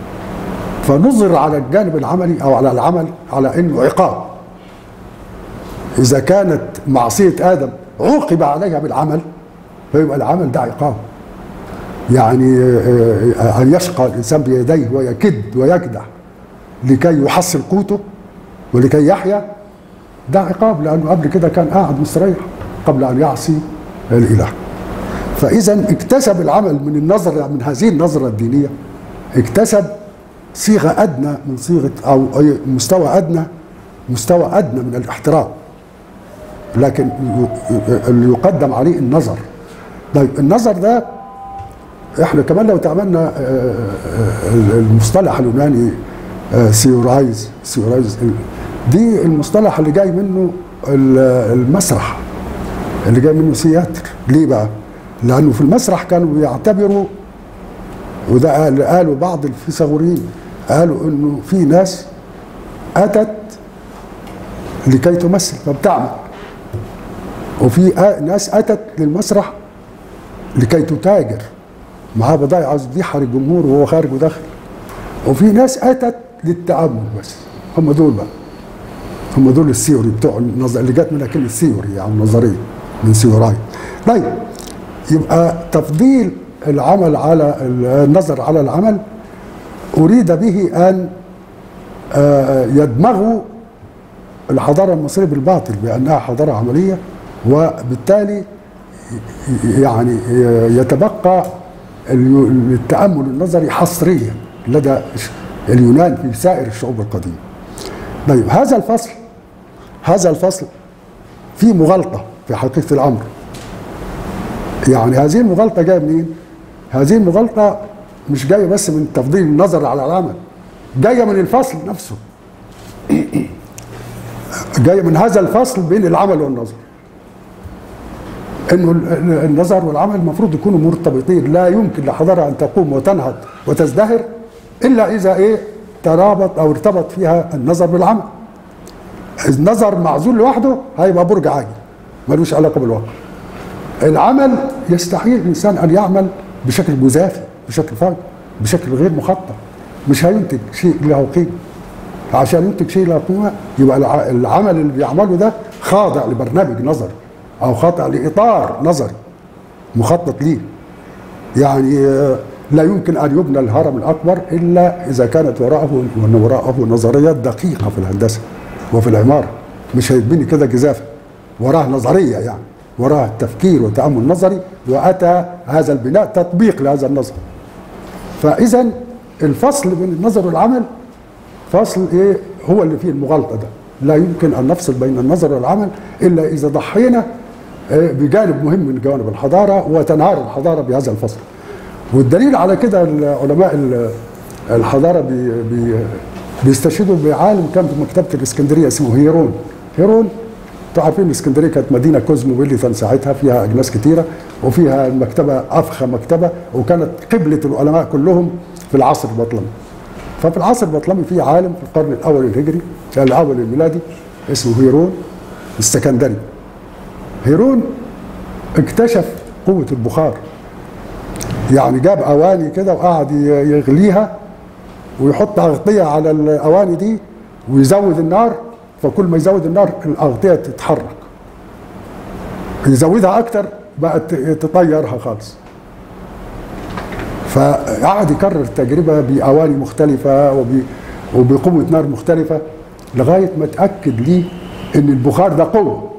فنظر على الجانب العملي او على العمل على انه عقاب. اذا كانت معصيه ادم عوقب عليها بالعمل فيبقى العمل ده عقاب يعني ان يشقى الانسان بيديه ويكد ويكدح لكي يحصل قوته ولكي يحيا ده عقاب لانه قبل كده كان قاعد مستريح قبل ان يعصي الاله فاذا اكتسب العمل من النظره من هذه النظره الدينيه اكتسب صيغه ادنى من صيغه او مستوى ادنى مستوى ادنى من الاحترام لكن اللي يقدم عليه النظر طيب النظر ده احنا كمان لو تعاملنا المصطلح اليوناني سيورايز سيورايز دي المصطلح اللي جاي منه المسرح اللي جاي منه سياتر ليه بقى؟ لانه في المسرح كانوا بيعتبروا وده اللي قالوا بعض الفيثاغوريين قالوا انه في ناس اتت لكي تمثل فبتعمل وفي ناس اتت للمسرح لكي تتاجر معاه بضايع عاوز يبيعها للجمهور وهو خارج وداخل وفي ناس اتت للتامل بس هم دول بقى هم دول الثيوري بتوع النظر اللي جت منها كلمه ثيوري او نظريه من ثيوراي طيب يبقى تفضيل العمل على النظر على العمل اريد به ان يدمغوا الحضاره المصريه بالباطل بانها حضاره عمليه وبالتالي يعني يتبقى التامل النظري حصريا لدى اليونان في سائر الشعوب القديمه. طيب هذا الفصل هذا الفصل فيه مغالطه في حقيقه الامر. يعني هذه المغالطه جايه منين؟ هذه المغالطه مش جايه بس من تفضيل النظر على العمل جايه من الفصل نفسه. جايه من هذا الفصل بين العمل والنظر. انه النظر والعمل المفروض يكونوا مرتبطين لا يمكن لحضاره ان تقوم وتنهض وتزدهر الا اذا ايه ترابط او ارتبط فيها النظر بالعمل النظر معزول لوحده هيبقى برج عاجل ملوش علاقه بالواقع العمل يستحيل الانسان ان يعمل بشكل جزافي بشكل فاضي بشكل غير مخطط مش هينتج شيء له قيمه عشان ينتج شيء له قيمه يبقى العمل اللي بيعمله ده خاضع لبرنامج نظري او خاضع لاطار نظري مخطط ليه يعني لا يمكن ان يبنى الهرم الاكبر الا اذا كانت وراءه وراءه نظريات دقيقه في الهندسه وفي العماره مش هيتبني كده جزافه وراه نظريه يعني وراه التفكير وتامل نظري واتى هذا البناء تطبيق لهذا النظر فاذا الفصل بين النظر والعمل فصل ايه هو اللي فيه المغالطه ده لا يمكن ان نفصل بين النظر والعمل الا اذا ضحينا بجانب مهم من جوانب الحضاره وتنهار الحضاره بهذا الفصل. والدليل على كده علماء الحضاره بي بي بيستشهدوا بعالم كان في مكتبه الاسكندريه اسمه هيرون. هيرون انتوا عارفين الاسكندريه كانت مدينه كوزموبوليتان ساعتها فيها اجناس كثيره وفيها المكتبه افخم مكتبه وكانت قبله العلماء كلهم في العصر البطلمي. ففي العصر البطلمي في عالم في القرن الاول الهجري الاول الميلادي اسمه هيرون السكندري هيرون اكتشف قوة البخار يعني جاب اواني كده وقعد ي- يغليها ويحط اغطيه على الاواني دي ويزود النار فكل ما يزود النار الاغطيه تتحرك يزودها اكتر بقت تطيرها خالص فقعد يكرر التجربه باواني مختلفه وب- وبقوه نار مختلفه لغايه ما اتاكد ليه ان البخار ده قوه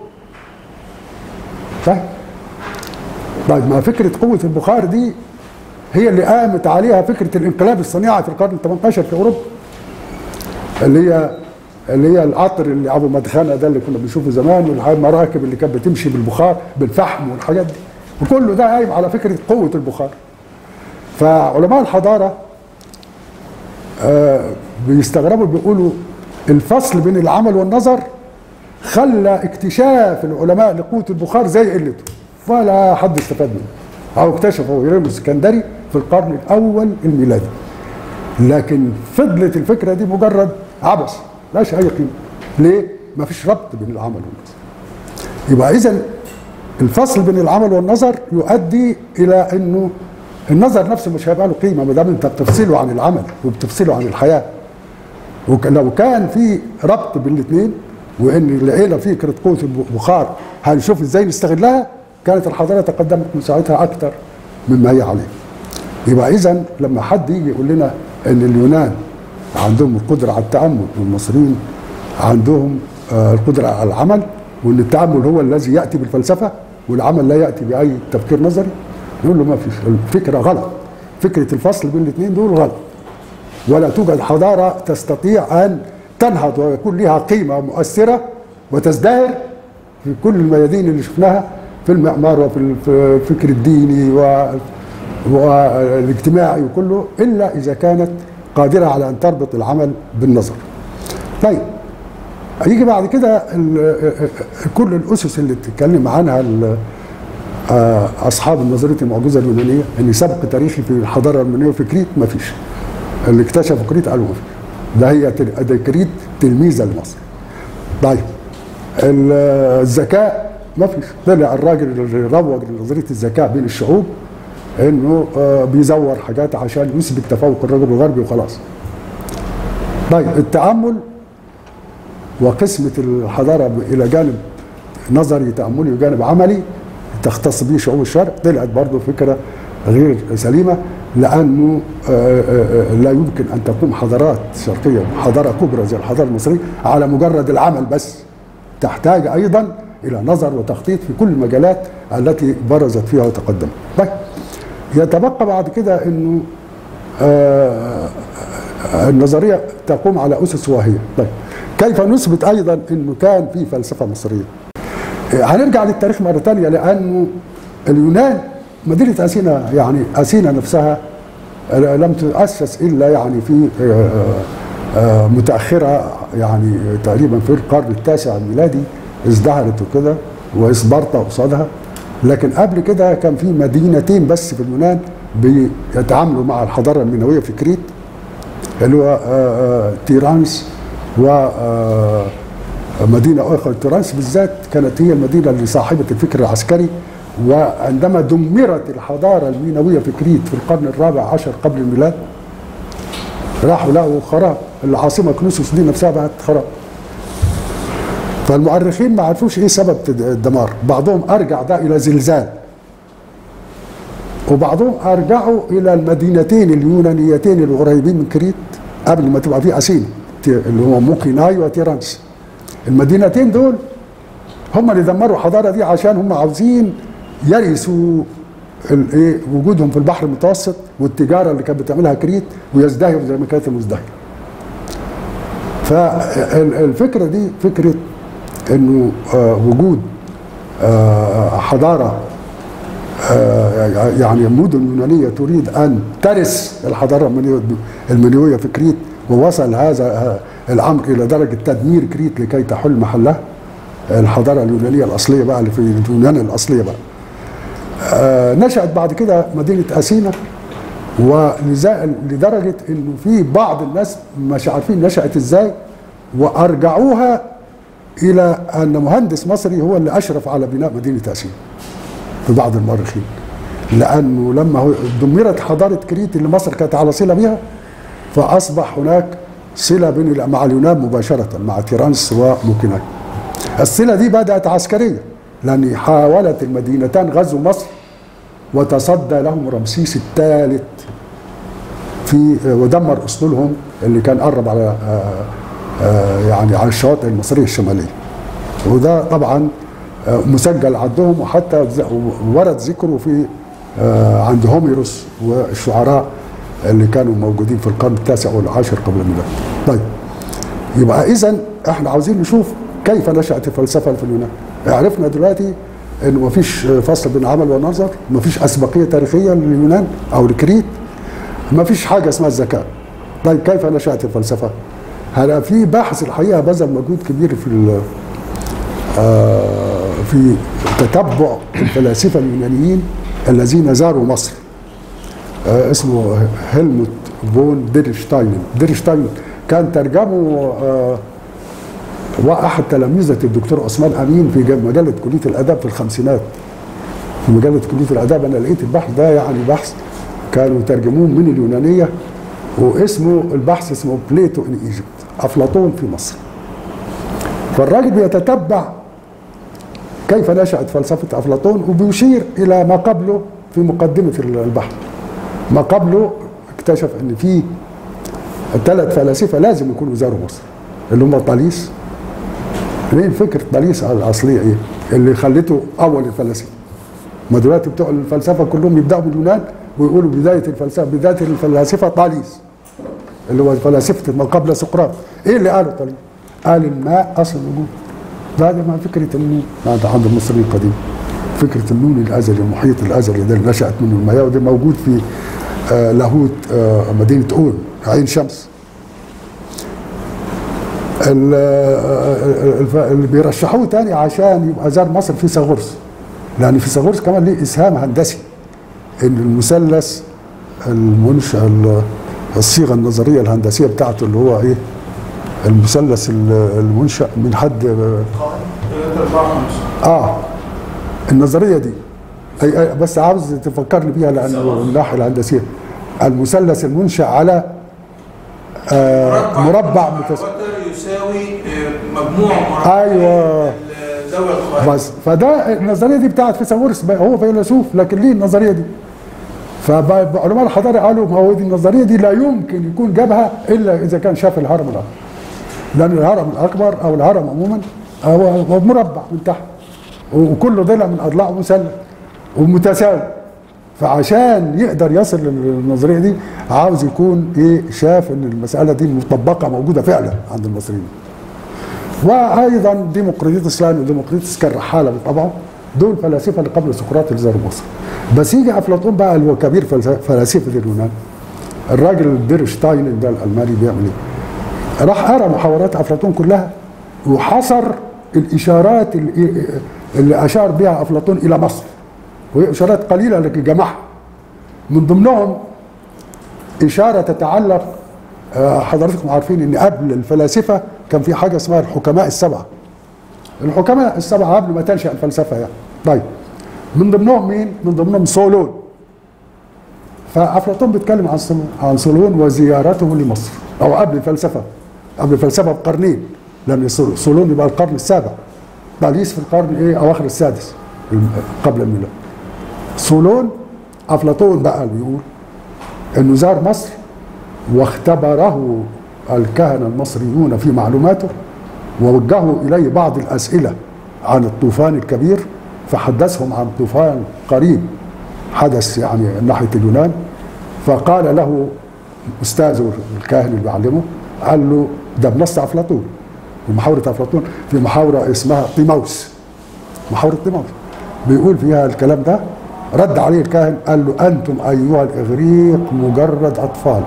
طيب طيب ما فكره قوه البخار دي هي اللي قامت عليها فكره الانقلاب الصناعي في القرن ال 18 في اوروبا اللي هي اللي هي القطر اللي ابو مدخنه ده اللي كنا بنشوفه زمان والمراكب اللي كانت بتمشي بالبخار بالفحم والحاجات دي وكله ده قايم على فكره قوه البخار فعلماء الحضاره آه بيستغربوا بيقولوا الفصل بين العمل والنظر خلى اكتشاف العلماء لقوه البخار زي قلته ولا حد استفاد منه او اكتشفه هيرم الاسكندري في القرن الاول الميلادي لكن فضلت الفكره دي مجرد عبث ملهاش اي قيمه ليه؟ ما فيش ربط بين العمل والنظر يبقى اذا الفصل بين العمل والنظر يؤدي الى انه النظر نفسه مش هيبقى له قيمه ما دام انت بتفصله عن العمل وبتفصله عن الحياه ولو كان في ربط بين الاثنين وان لقينا فكره قوه البخار هنشوف ازاي نستغلها كانت الحضاره تقدمت من ساعتها اكثر مما هي عليه. يبقى اذا لما حد يجي يقول لنا ان اليونان عندهم القدره على التامل والمصريين عندهم آه، القدره على العمل وان التامل هو الذي ياتي بالفلسفه والعمل لا ياتي باي تفكير نظري نقول له ما فيش الفكره غلط فكره الفصل بين الاثنين دول غلط ولا توجد حضاره تستطيع ان تنهض ويكون لها قيمه مؤثره وتزدهر في كل الميادين اللي شفناها في المعمار وفي الفكر الديني و- والاجتماعي وكله الا اذا كانت قادره على ان تربط العمل بالنظر. طيب يجي بعد كده ال- كل الاسس اللي بتتكلم عنها ال- آه، اصحاب نظريه المعجزه اليونانيه ان سبق تاريخي في الحضاره اليونانيه في كريت ما فيش. اللي اكتشفوا كريت قالوا ما فيش. ده هي تل- ده كريت تلميذه لمصر. طيب ال- الذكاء ما فيش طلع الراجل اللي روج لنظريه الذكاء بين الشعوب انه آه، بيزور حاجات عشان يثبت تفوق الرجل الغربي وخلاص. طيب التامل وقسمه الحضاره ب- الى جانب نظري تاملي وجانب عملي تختص به شعوب الشرق طلعت برضه فكره غير سليمه لانه آه، آه، آه، لا يمكن ان تقوم حضارات شرقيه حضاره كبرى زي الحضاره المصريه على مجرد العمل بس تحتاج ايضا الى نظر وتخطيط في كل المجالات التي برزت فيها وتقدمت. طيب يتبقى بعد كده انه آه، النظريه تقوم على اسس واهيه. طيب كيف نثبت ايضا انه كان في فلسفه مصريه؟ هنرجع للتاريخ مره ثانيه لانه اليونان مدينه اثينا يعني اثينا نفسها لم تؤسس الا يعني في آه، آه، متاخره يعني تقريبا في القرن التاسع الميلادي ازدهرت وكده واسبرتا قصادها لكن قبل كده كان في مدينتين بس في اليونان بيتعاملوا مع الحضاره المينويه في كريت اللي هو آه، آه، تيرانس و آه، مدينة أخرى تيرانس بالذات كانت هي المدينة اللي صاحبة الفكر العسكري وعندما دمرت الحضارة المينوية في كريت في القرن الرابع عشر قبل الميلاد راحوا لقوا خراب العاصمة كنوسوس دي نفسها بقت خراب فالمؤرخين ما عرفوش ايه سبب الدمار بعضهم ارجع ده الى زلزال وبعضهم ارجعوا الى المدينتين اليونانيتين القريبين من كريت قبل ما تبقى في اثينا اللي هو موكيناي وتيرانس المدينتين دول هم اللي دمروا الحضاره دي عشان هم عاوزين يرثوا الايه وجودهم في البحر المتوسط والتجاره اللي كانت بتعملها كريت ويزدهروا زي ما كانت مزدهره. فالفكره دي فكره انه آه وجود آه حضاره آه يعني مدن يونانيه تريد ان ترث الحضاره المنيويه في كريت ووصل هذا الامر الى درجه تدمير كريت لكي تحل محلها الحضاره اليونانيه الاصليه بقى اللي في اليونان الاصليه بقى. آه نشأت بعد كده مدينة أثينا ولدرجة انه في بعض الناس مش عارفين نشأت ازاي وارجعوها الى ان مهندس مصري هو اللي اشرف على بناء مدينة أثينا في بعض المؤرخين لانه لما هو- دمرت حضاره كريت اللي مصر كانت على صله بها فاصبح هناك صله بين مع اليونان مباشره مع تيرانس وموكيناي الصله دي بدات عسكريه لان حاولت المدينتان غزو مصر وتصدى لهم رمسيس الثالث في ودمر اسطولهم اللي كان قرب على آه، آه، يعني على الشواطئ المصريه الشماليه وده طبعا آه، مسجل عندهم وحتى ز- ورد ذكره في آه، عند هوميروس والشعراء اللي كانوا موجودين في القرن التاسع والعاشر قبل الميلاد. طيب يبقى اذا احنا عاوزين نشوف كيف نشات الفلسفه في اليونان. عرفنا دلوقتي انه مفيش فصل بين عمل ونظر، مفيش اسبقيه تاريخيه لليونان او لكريت، مفيش حاجه اسمها الذكاء. طيب كيف نشات الفلسفه؟ هلا في باحث الحقيقه بذل مجهود كبير في ال- آه، في تتبع الفلاسفه اليونانيين الذين زاروا مصر آه، اسمه هيلموت فون ديرشتاين ديرشتاين كان ترجمه آه، واحد تلاميذة الدكتور عثمان امين في جم- مجله كليه الاداب في الخمسينات في مجله كليه الاداب انا لقيت البحث ده يعني بحث كانوا ترجموه من اليونانيه واسمه البحث اسمه بليتو ان ايجيبت افلاطون في مصر فالراجل بيتتبع كيف نشأت فلسفة أفلاطون وبيشير إلى ما قبله في مقدمة البحث ما قبله اكتشف أن في ثلاث فلاسفة لازم يكونوا زاروا مصر اللي هم طاليس ايه فكرة طاليس الأصلية إيه اللي خلته أول الفلاسفة ما دلوقتي بتوع الفلسفة كلهم يبدأوا باليونان ويقولوا بداية الفلسفة بداية الفلاسفة طاليس اللي هو فلاسفة ما قبل سقراط ايه اللي قاله طاليس قال الماء أصل الوجود بعد ما فكرة النون عند عند المصريين القديم فكرة النون الأزلي المحيط الأزلي ده اللي نشأت منه المياه وده موجود في آه لاهوت آه مدينة أون عين شمس ال- آه، الف- اللي بيرشحوه تاني عشان يبقى زار مصر فيثاغورس لأن فيثاغورس كمان ليه إسهام هندسي إن المثلث المنشأ ال- الصيغة النظرية الهندسية بتاعته اللي هو إيه المثلث ال- المنشأ من حد اه النظريه دي أي أي بس عاوز تفكرني بيها لانه من الناحيه الهندسيه المثلث المنشا على آه مربع متس... وتر يساوي آه، مجموع مربع أيوة. الزاويه القائمه بس فده النظريه دي بتاعت فيثاغورس بقى هو فيلسوف لكن ليه النظريه دي؟ فعلماء الحضاره قالوا ما هو دي النظريه دي لا يمكن يكون جابها الا اذا كان شاف الهرم الاكبر. لان الهرم الاكبر او الهرم عموما هو هو مربع من تحت وكل ضلع من اضلاعه مثلث ومتساوي فعشان يقدر يصل للنظريه دي عاوز يكون ايه شاف ان المساله دي مطبقه موجوده فعلا عند المصريين. وايضا ديمقريطس لانه ديمقريطس كان رحاله بطبعه دول فلاسفه اللي قبل سقراط اللي زاروا مصر. بس يجي افلاطون بقى اللي هو كبير فلس- فلاسفه اليونان الراجل ديرشتاين ده الالماني بيعمل ايه؟ راح قرا محاورات افلاطون كلها وحصر الاشارات اللي, اللي اشار بها افلاطون الى مصر وهي اشارات قليله لكن جمعها من ضمنهم اشاره تتعلق آه، حضراتكم عارفين ان قبل الفلاسفه كان في حاجه اسمها الحكماء السبعه الحكماء السبعه قبل ما تنشا الفلسفه يعني طيب من ضمنهم مين؟ من ضمنهم سولون فافلاطون بيتكلم عن سول- عن سولون وزيارته لمصر او قبل الفلسفه قبل الفلسفه بقرنين لان سول- سولون يبقى القرن السابع طاليس في القرن ايه اواخر السادس الم- قبل الميلاد سولون افلاطون بقى بيقول انه زار مصر واختبره الكهنه المصريون في معلوماته ووجهوا اليه بعض الاسئله عن الطوفان الكبير فحدثهم عن طوفان قريب حدث يعني ناحيه اليونان فقال له استاذه الكاهن اللي بيعلمه قال له ده بنص افلاطون في محاوره افلاطون في محاوره اسمها طيموس محاوره طيموس بيقول فيها الكلام ده رد عليه الكاهن قال له انتم ايها الاغريق مجرد اطفال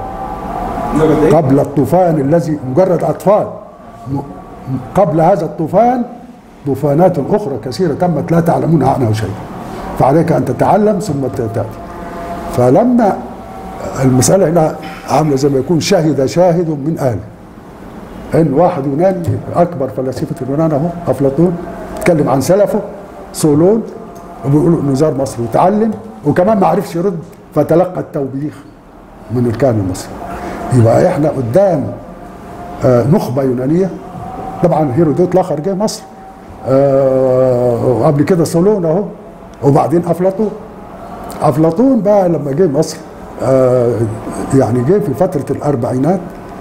قبل الطوفان الذي مجرد اطفال م- قبل هذا الطوفان طوفانات اخرى كثيره تمت لا تعلمون عنها شيئا فعليك ان تتعلم ثم تاتي فلما المساله هنا عامله زي ما يكون شهد شاهد من اهله ان واحد يوناني اكبر فلاسفه اليونان اهو افلاطون اتكلم عن سلفه سولون وبيقولوا انه زار مصر وتعلم وكمان ما عرفش يرد فتلقى التوبيخ من الكاهن المصري يبقى احنا قدام آه، نخبه يونانيه طبعا هيرودوت الاخر جه مصر آه، وقبل كده صولون اهو وبعدين افلاطون افلاطون بقى لما جه مصر آه، يعني جه في فتره الاربعينات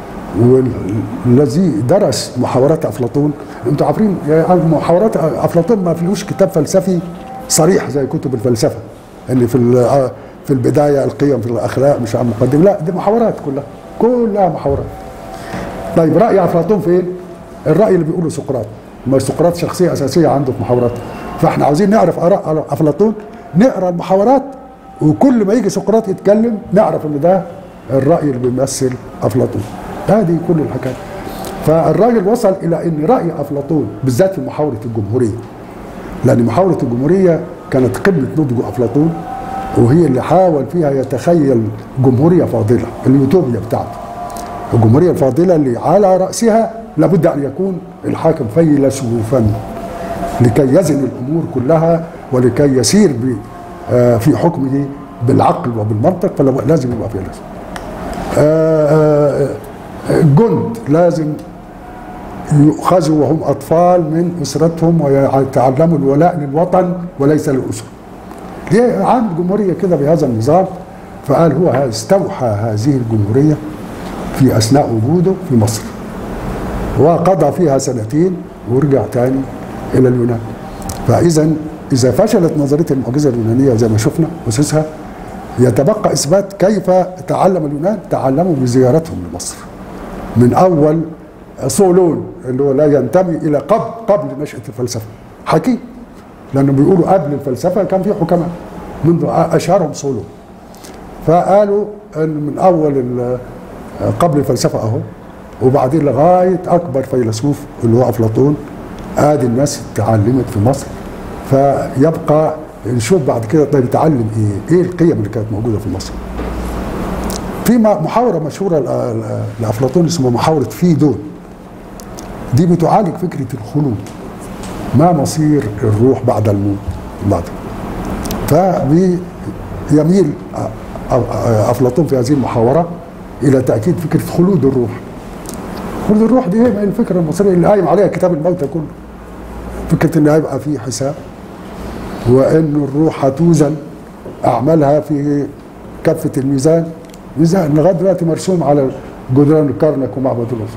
والذي درس محاورات افلاطون انتوا عارفين يعني محاورات افلاطون ما فيهوش كتاب فلسفي صريح زي كتب الفلسفه ان في ال- في البدايه القيم في الاخلاق مش عن مقدمه لا دي محاورات كلها كلها محاورات طيب راي افلاطون فين؟ الراي اللي بيقوله سقراط ما سقراط شخصيه اساسيه عنده في محاوراته فاحنا عاوزين نعرف اراء افلاطون نقرا المحاورات وكل ما يجي سقراط يتكلم نعرف ان ده الراي اللي بيمثل افلاطون هذه كل الحكايه فالراجل وصل الى ان راي افلاطون بالذات في محاوره الجمهوريه لان محاوره الجمهوريه كانت قمه نضج افلاطون وهي اللي حاول فيها يتخيل جمهوريه فاضله اليوتوبيا بتاعته الجمهوريه الفاضله اللي على راسها لابد ان يكون الحاكم فيلسوفا لكي يزن الامور كلها ولكي يسير ب- آه، في حكمه بالعقل وبالمنطق فلازم يبقى فيلسوف آه، آه، الجند لازم يؤخذوا وهم اطفال من اسرتهم ويتعلموا الولاء للوطن وليس للاسره. ليه عامل جمهوريه كده بهذا النظام فقال هو استوحى هذه الجمهوريه في اثناء وجوده في مصر. وقضى فيها سنتين ورجع تاني الى اليونان. فاذا اذا فشلت نظريه المعجزه اليونانيه زي ما شفنا اسسها يتبقى اثبات كيف تعلم اليونان تعلموا بزيارتهم لمصر. من اول صولون اللي هو لا ينتمي الى قبل قبل نشاه الفلسفه حكيم لانه بيقولوا قبل الفلسفه كان في حكماء منذ اشهرهم صولون فقالوا ان من اول ال- قبل الفلسفه اهو وبعدين لغايه اكبر فيلسوف اللي هو افلاطون ادي الناس اتعلمت في مصر فيبقى نشوف بعد كده طيب يتعلم ايه؟ ايه القيم اللي كانت موجوده في مصر؟ في م- محاورة مشهورة ل- ل- لأفلاطون اسمها محاورة فيدون دي بتعالج فكرة الخلود ما مصير الروح بعد الموت بعد فبيميل أ- أ- أفلاطون في هذه المحاورة إلى تأكيد فكرة خلود الروح خلود الروح دي هي الفكرة المصرية اللي قايم عليها كتاب الموتى كله فكرة إن هيبقى في حساب وإن الروح هتوزن أعمالها في كفة الميزان ميزان لغاية دلوقتي مرسوم على جدران الكرنك ومعبد الأقصر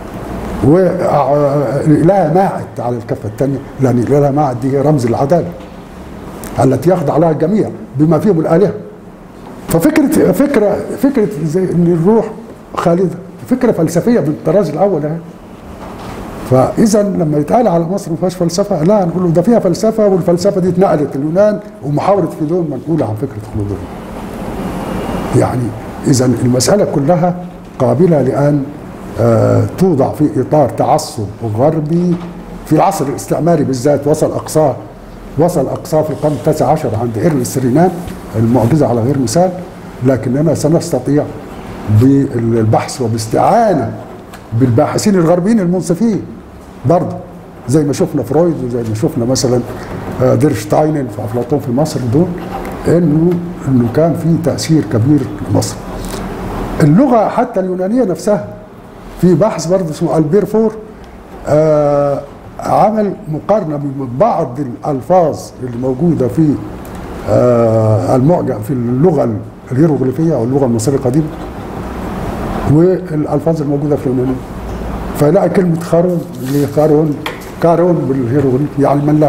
والإله ماعد على الكفة الثانية لأن الإله ماعد دي هي رمز العدالة التي يخضع لها الجميع بما فيهم الآلهة ففكرة فكرة فكرة زي إن الروح خالدة فكرة فلسفية بالطراز الأول أهي فاذا لما يتقال على مصر ما فيهاش فلسفه لا نقول له ده فيها فلسفه والفلسفه دي اتنقلت اليونان ومحاوره فيدون منقوله عن فكره خلود الروح. يعني اذا المساله كلها قابله لان آه توضع في اطار تعصب غربي في العصر الاستعماري بالذات وصل اقصاه وصل اقصاه في القرن التاسع عشر عند ايرنست رينان المعجزه على غير مثال لكننا سنستطيع بالبحث وباستعانه بالباحثين الغربيين المنصفين برضه زي ما شفنا فرويد وزي ما شفنا مثلا آه، ديرشتاينن في افلاطون في مصر دول انه انه كان في تاثير كبير لمصر. اللغه حتى اليونانيه نفسها في بحث برضه اسمه البير فور آه عمل مقارنه بين بعض الالفاظ اللي موجوده في آه المعجم في اللغه الهيروغليفيه او اللغه المصريه القديمه والالفاظ الموجوده في اليونانيه فلقى كلمه خارون اللي هي خارون كارون بالهيروغليف يعني ملاح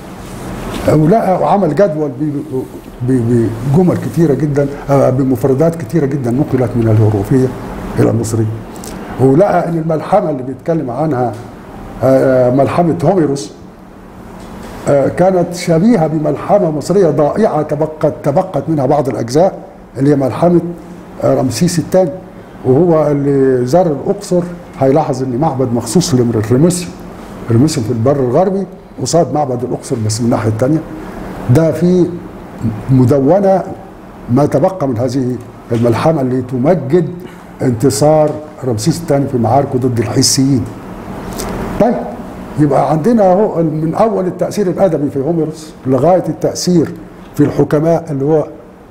ولقى وعمل جدول ب- ب- بجمل كتيره جدا آه، بمفردات كتيره جدا نقلت من الهيروغليفيه الى المصريه ولقى ان الملحمه اللي بيتكلم عنها آه، ملحمه هوميروس آه، كانت شبيهه بملحمه مصريه ضائعه تبقت تبقت منها بعض الاجزاء اللي هي ملحمه آه، رمسيس الثاني وهو اللي زار الاقصر هيلاحظ ان معبد مخصوص لرمسيوم رمسيوم في البر الغربي قصاد معبد الاقصر بس من الناحيه الثانيه ده في مدونه ما تبقى من هذه الملحمه اللي تمجد انتصار رمسيس الثاني في معاركه ضد الحيثيين طيب يبقى عندنا اهو من اول التاثير الادبي في هوميروس لغايه التاثير في الحكماء اللي هو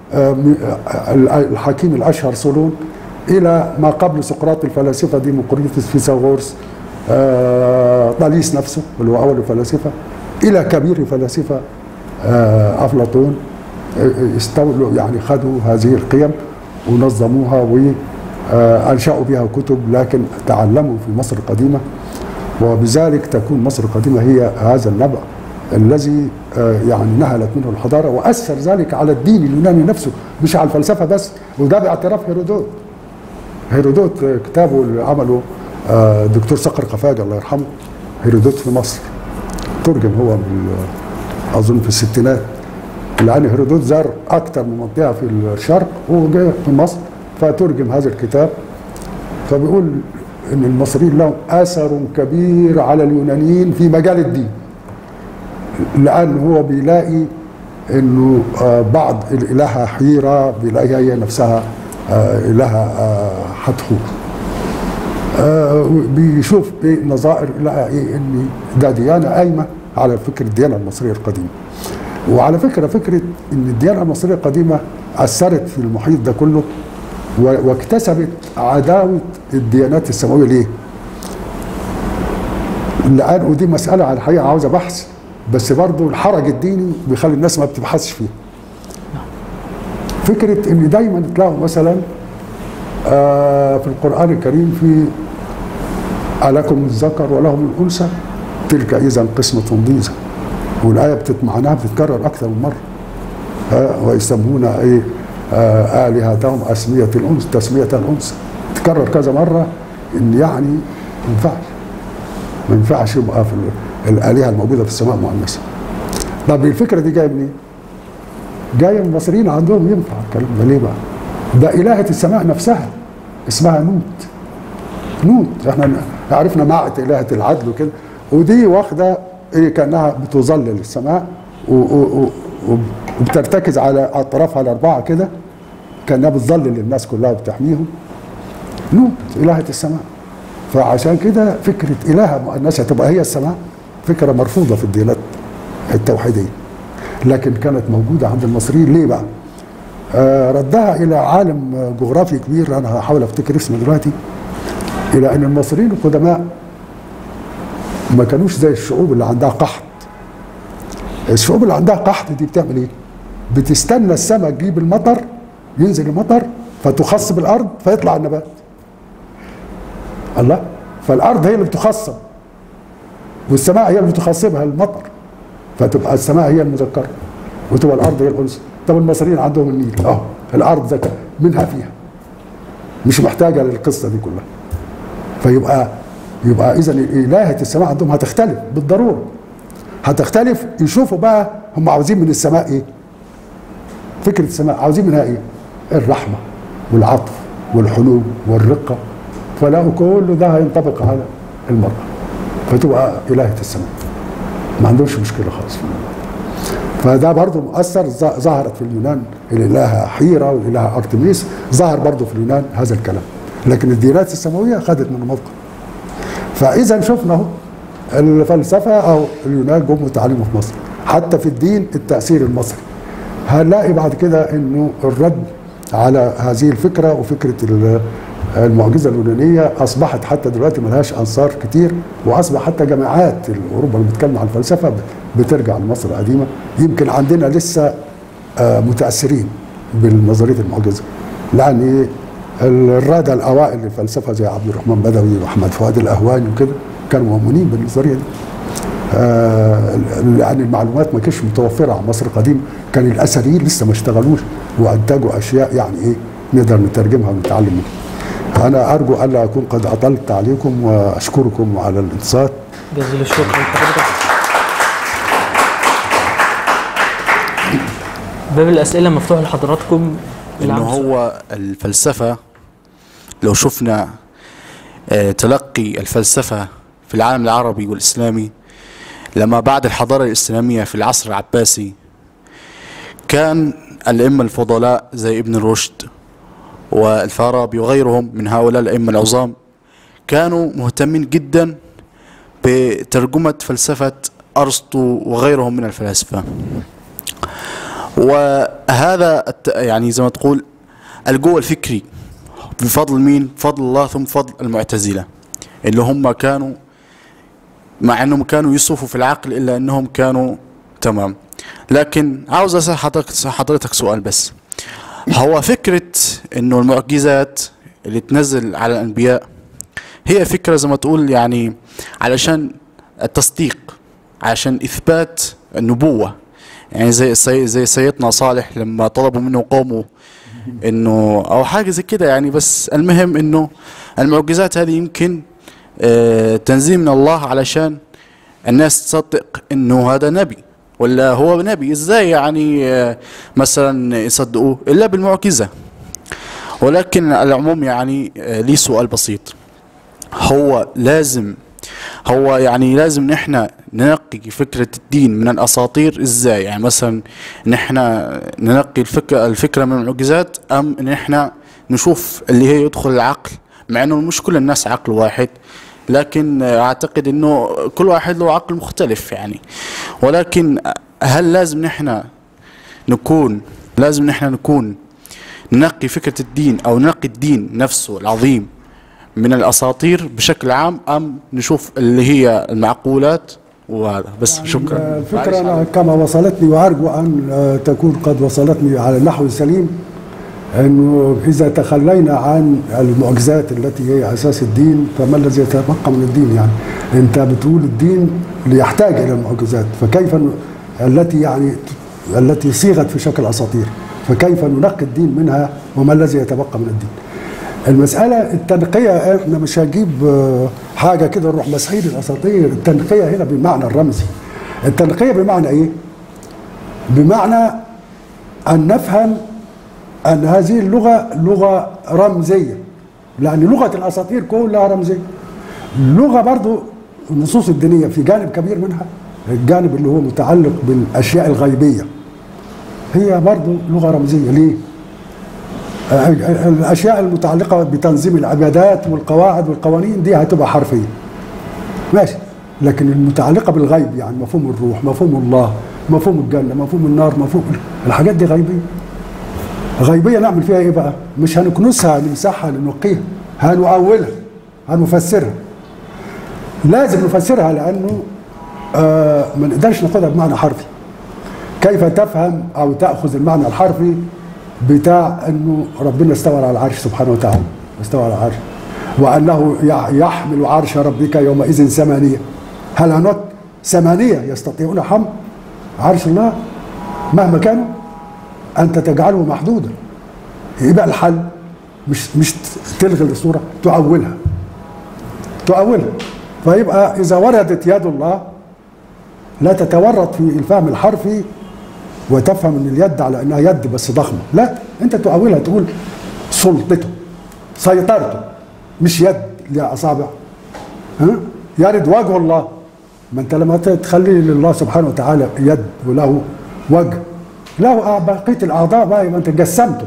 آه، م- آه، الحكيم الاشهر صولون الى ما قبل سقراط الفلاسفه ديمقريطس فيثاغورس آه، طاليس نفسه اللي هو اول الفلاسفه الى كبير الفلاسفه آه، افلاطون آه، استولوا يعني خدوا هذه القيم ونظموها وانشأوا بها كتب لكن تعلموا في مصر القديمه وبذلك تكون مصر القديمه هي هذا النبع الذي آه، يعني نهلت منه الحضاره واثر ذلك على الدين اليوناني نفسه مش على الفلسفه بس وده باعتراف هيرودوت هيرودوت آه، كتابه اللي عمله آه، الدكتور صقر قفاجه الله يرحمه هيرودوت في مصر ترجم هو بال- اظن في الستينات لان هيرودوت زار اكثر من منطقه في الشرق وجاء في مصر فترجم هذا الكتاب فبيقول ان المصريين لهم اثر كبير على اليونانيين في مجال الدين لان هو بيلاقي انه آه، بعض الالهه حيره بيلاقيها هي نفسها آه، الهه آه، حتحور آه، بيشوف ايه نظائر لقى ايه ان ده ديانه قايمه على فكره الديانه المصريه القديمه وعلى فكره فكره ان الديانه المصريه القديمه اثرت في المحيط ده كله و- واكتسبت عداوه الديانات السماويه ليه؟ لان ودي مساله على الحقيقه عاوزه بحث بس برضه الحرج الديني بيخلي الناس ما بتبحثش فيه. فكره ان دايما تلاقوا مثلا آه، في القران الكريم في ألكم الذكر ولهم الأنثى تلك إذا قسمة ضيزى والآية بتت- معناها بتتكرر أكثر من مرة ها، ويسمون إيه آه، آلهتهم أسمية الأنثى تسمية الأنثى تكرر كذا مرة إن يعني ما ينفعش ما ينفعش يبقى في ال- الآلهة الموجودة في السماء مؤنثة طب الفكرة دي جاية منين؟ جاية من المصريين عندهم ينفع الكلام ده ليه بقى؟ ده إلهة السماء نفسها اسمها نوت نوت احنا عرفنا معت إلهة العدل وكده ودي واخدة ايه كأنها بتظلل السماء و- و- و- وبترتكز على أطرافها الأربعة كده كأنها بتظلل الناس كلها وبتحميهم نوت إلهة السماء فعشان كده فكرة إلهة مؤنثة تبقى هي السماء فكرة مرفوضة في الديانات التوحيدية لكن كانت موجودة عند المصريين ليه بقى؟ آه ردها إلى عالم آه، جغرافي كبير أنا هحاول أفتكر اسمه دلوقتي إلى أن المصريين القدماء ما كانوش زي الشعوب اللي عندها قحط الشعوب اللي عندها قحط دي بتعمل ايه؟ بتستنى السماء تجيب المطر ينزل المطر فتخصب الارض فيطلع النبات الله فالارض هي اللي بتخصب والسماء هي اللي بتخصبها المطر فتبقى السماء هي المذكره وتبقى الارض هي الانثى طب المصريين عندهم النيل اه الارض ذكر منها فيها مش محتاجه للقصه دي كلها فيبقى يبقى اذا الهه السماء عندهم هتختلف بالضروره هتختلف يشوفوا بقى هم عاوزين من السماء ايه فكره السماء عاوزين منها ايه الرحمه والعطف والحنو والرقه فلقوا كل ده هينطبق على المراه فتبقى الهه السماء ما عندهمش مشكله خالص في الموضوع فده برضه مؤثر ظ- ظهرت في اليونان الالهه حيره والالهه ارتميس ظهر برضه في اليونان هذا الكلام لكن الديانات السماويه خدت من موقع فاذا شفنا اهو الفلسفه او اليونان جم وتعلموا في مصر حتى في الدين التاثير المصري هنلاقي بعد كده انه الرد على هذه الفكره وفكره ال- المعجزه اليونانيه اصبحت حتى دلوقتي ملهاش انصار كتير واصبح حتى جامعات اوروبا اللي بتتكلم عن الفلسفه بترجع لمصر القديمه يمكن عندنا لسه آه، متاثرين بالنظريه المعجزه لان إيه؟ الرادة الاوائل للفلسفه زي عبد الرحمن بدوي واحمد فؤاد الاهواني وكده كانوا مؤمنين بالنظريه دي آه، لان المعلومات ما كانتش متوفره عن مصر القديم كان الاثريين لسه ما اشتغلوش وانتجوا اشياء يعني ايه نقدر نترجمها ونتعلم منها. انا ارجو الا اكون قد اطلت عليكم واشكركم على الانصات جزيل الشكر لحضرتك باب الأسئلة مفتوح لحضراتكم اللي انه عنده سؤال. هو الفلسفه لو شفنا آه، تلقي الفلسفه في العالم العربي والاسلامي لما بعد الحضاره الاسلاميه في العصر العباسي كان الائمه الفضلاء زي ابن رشد والفارابي وغيرهم من هؤلاء الائمه العظام كانوا مهتمين جدا بترجمه فلسفه ارسطو وغيرهم من الفلاسفه وهذا الت- يعني زي ما تقول القوة الفكري بفضل مين؟ بفضل الله ثم بفضل المعتزلة اللي هم كانوا مع انهم كانوا يصفوا في العقل الا انهم كانوا تمام لكن عاوز اسال حضرتك حضرتك سؤال بس هو فكرة انه المعجزات اللي تنزل على الانبياء هي فكرة زي ما تقول يعني علشان التصديق عشان اثبات النبوة يعني زي زي زي سيدنا صالح لما طلبوا منه قومه انه او حاجة زي كده يعني بس المهم انه المعجزات هذه يمكن آه، تنزيل من الله علشان الناس تصدق انه هذا نبي ولا هو نبي ازاي يعني آه، مثلا يصدقوه الا بالمعجزة ولكن على العموم يعني آه، لي سؤال بسيط هو لازم هو يعني لازم نحن ننقي فكرة الدين من الأساطير إزاي يعني مثلا نحن ننقي الفكرة, الفكرة من المعجزات أم نحن نشوف اللي هي يدخل العقل مع أنه مش كل الناس عقل واحد لكن أعتقد أنه كل واحد له عقل مختلف يعني ولكن هل لازم نحن نكون لازم نحن نكون ننقي فكرة الدين أو ننقي الدين نفسه العظيم من الأساطير بشكل عام أم نشوف اللي هي المعقولات وهذا بس شكرا الفكرة أنا كما وصلتني وأرجو أن آه، تكون قد وصلتني على النحو السليم أنه إذا تخلينا عن المعجزات التي هي أساس الدين فما الذي يتبقى من الدين يعني أنت بتقول الدين ليحتاج إلى المعجزات فكيف ن- التي يعني التي صيغت في شكل أساطير فكيف ننقي الدين منها وما الذي يتبقى من الدين المسألة التنقية احنا مش هنجيب آه، حاجة كده نروح مسحين الأساطير التنقية هنا بمعنى الرمزي التنقية بمعنى إيه؟ بمعنى أن نفهم أن هذه اللغة لغة رمزية لأن لغة الأساطير كلها رمزية اللغة برضو النصوص الدينية في جانب كبير منها الجانب اللي هو متعلق بالأشياء الغيبية هي برضو لغة رمزية ليه؟ الاشياء المتعلقه بتنظيم العبادات والقواعد والقوانين دي هتبقى حرفيه ماشي لكن المتعلقه بالغيب يعني مفهوم الروح مفهوم الله مفهوم الجنه مفهوم النار مفهوم الحاجات دي غيبيه غيبيه نعمل فيها ايه بقى مش هنكنسها نمسحها ننقيها هنؤولها هنفسرها لازم نفسرها لانه آه ما نقدرش ناخدها بمعنى حرفي كيف تفهم او تاخذ المعنى الحرفي بتاع انه ربنا استوى على العرش سبحانه وتعالى استوى على العرش وانه يح- يحمل عرش ربك يومئذ ثمانيه هل هناك ثمانيه يستطيعون حمل عرش الله مهما كانوا انت تجعله محدودا يبقى الحل مش مش تلغي الصوره تؤولها تؤولها فيبقى اذا وردت يد الله لا تتورط في الفهم الحرفي وتفهم ان اليد على انها يد بس ضخمه لا انت تؤولها تقول سلطته سيطرته مش يد لها اصابع ها يرد وجه الله ما انت لما تخلي لله سبحانه وتعالى يد وله وجه له بقيه الاعضاء بقى يبقى انت جسمته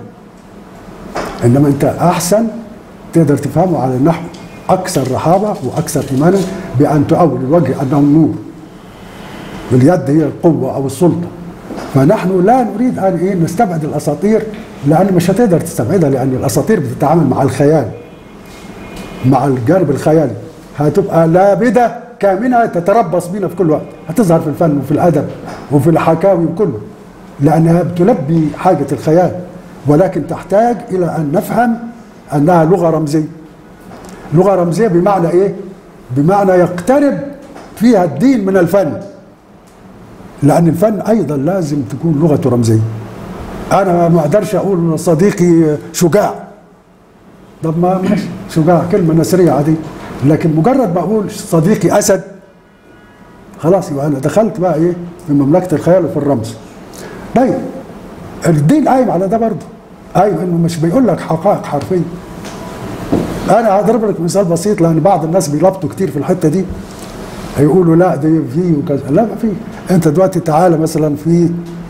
انما انت احسن تقدر تفهمه على النحو اكثر رحابه واكثر ايمانا بان تؤول الوجه انه النور واليد هي القوه او السلطه فنحن لا نريد ان ايه نستبعد الاساطير لان مش هتقدر تستبعدها لان الاساطير بتتعامل مع الخيال مع الجانب الخيالي هتبقى لابده كامنه تتربص بينا في كل وقت هتظهر في الفن وفي الادب وفي الحكاوي وكله لانها بتلبي حاجه الخيال ولكن تحتاج الى ان نفهم انها لغه رمزيه لغه رمزيه بمعنى ايه بمعنى يقترب فيها الدين من الفن لان الفن ايضا لازم تكون لغته رمزيه انا ما اقدرش اقول صديقي شجاع طب ما ماشي شجاع كلمه نثريه عاديه لكن مجرد ما اقول صديقي اسد خلاص يبقى انا دخلت بقى ايه في مملكه الخيال وفي الرمز طيب الدين قايم على ده برضه قايم انه مش بيقول لك حقائق حرفيه انا هضرب لك مثال بسيط لان بعض الناس بيلبطوا كتير في الحته دي هيقولوا لا دي في وكذا لا ما في انت دلوقتي تعالى مثلا في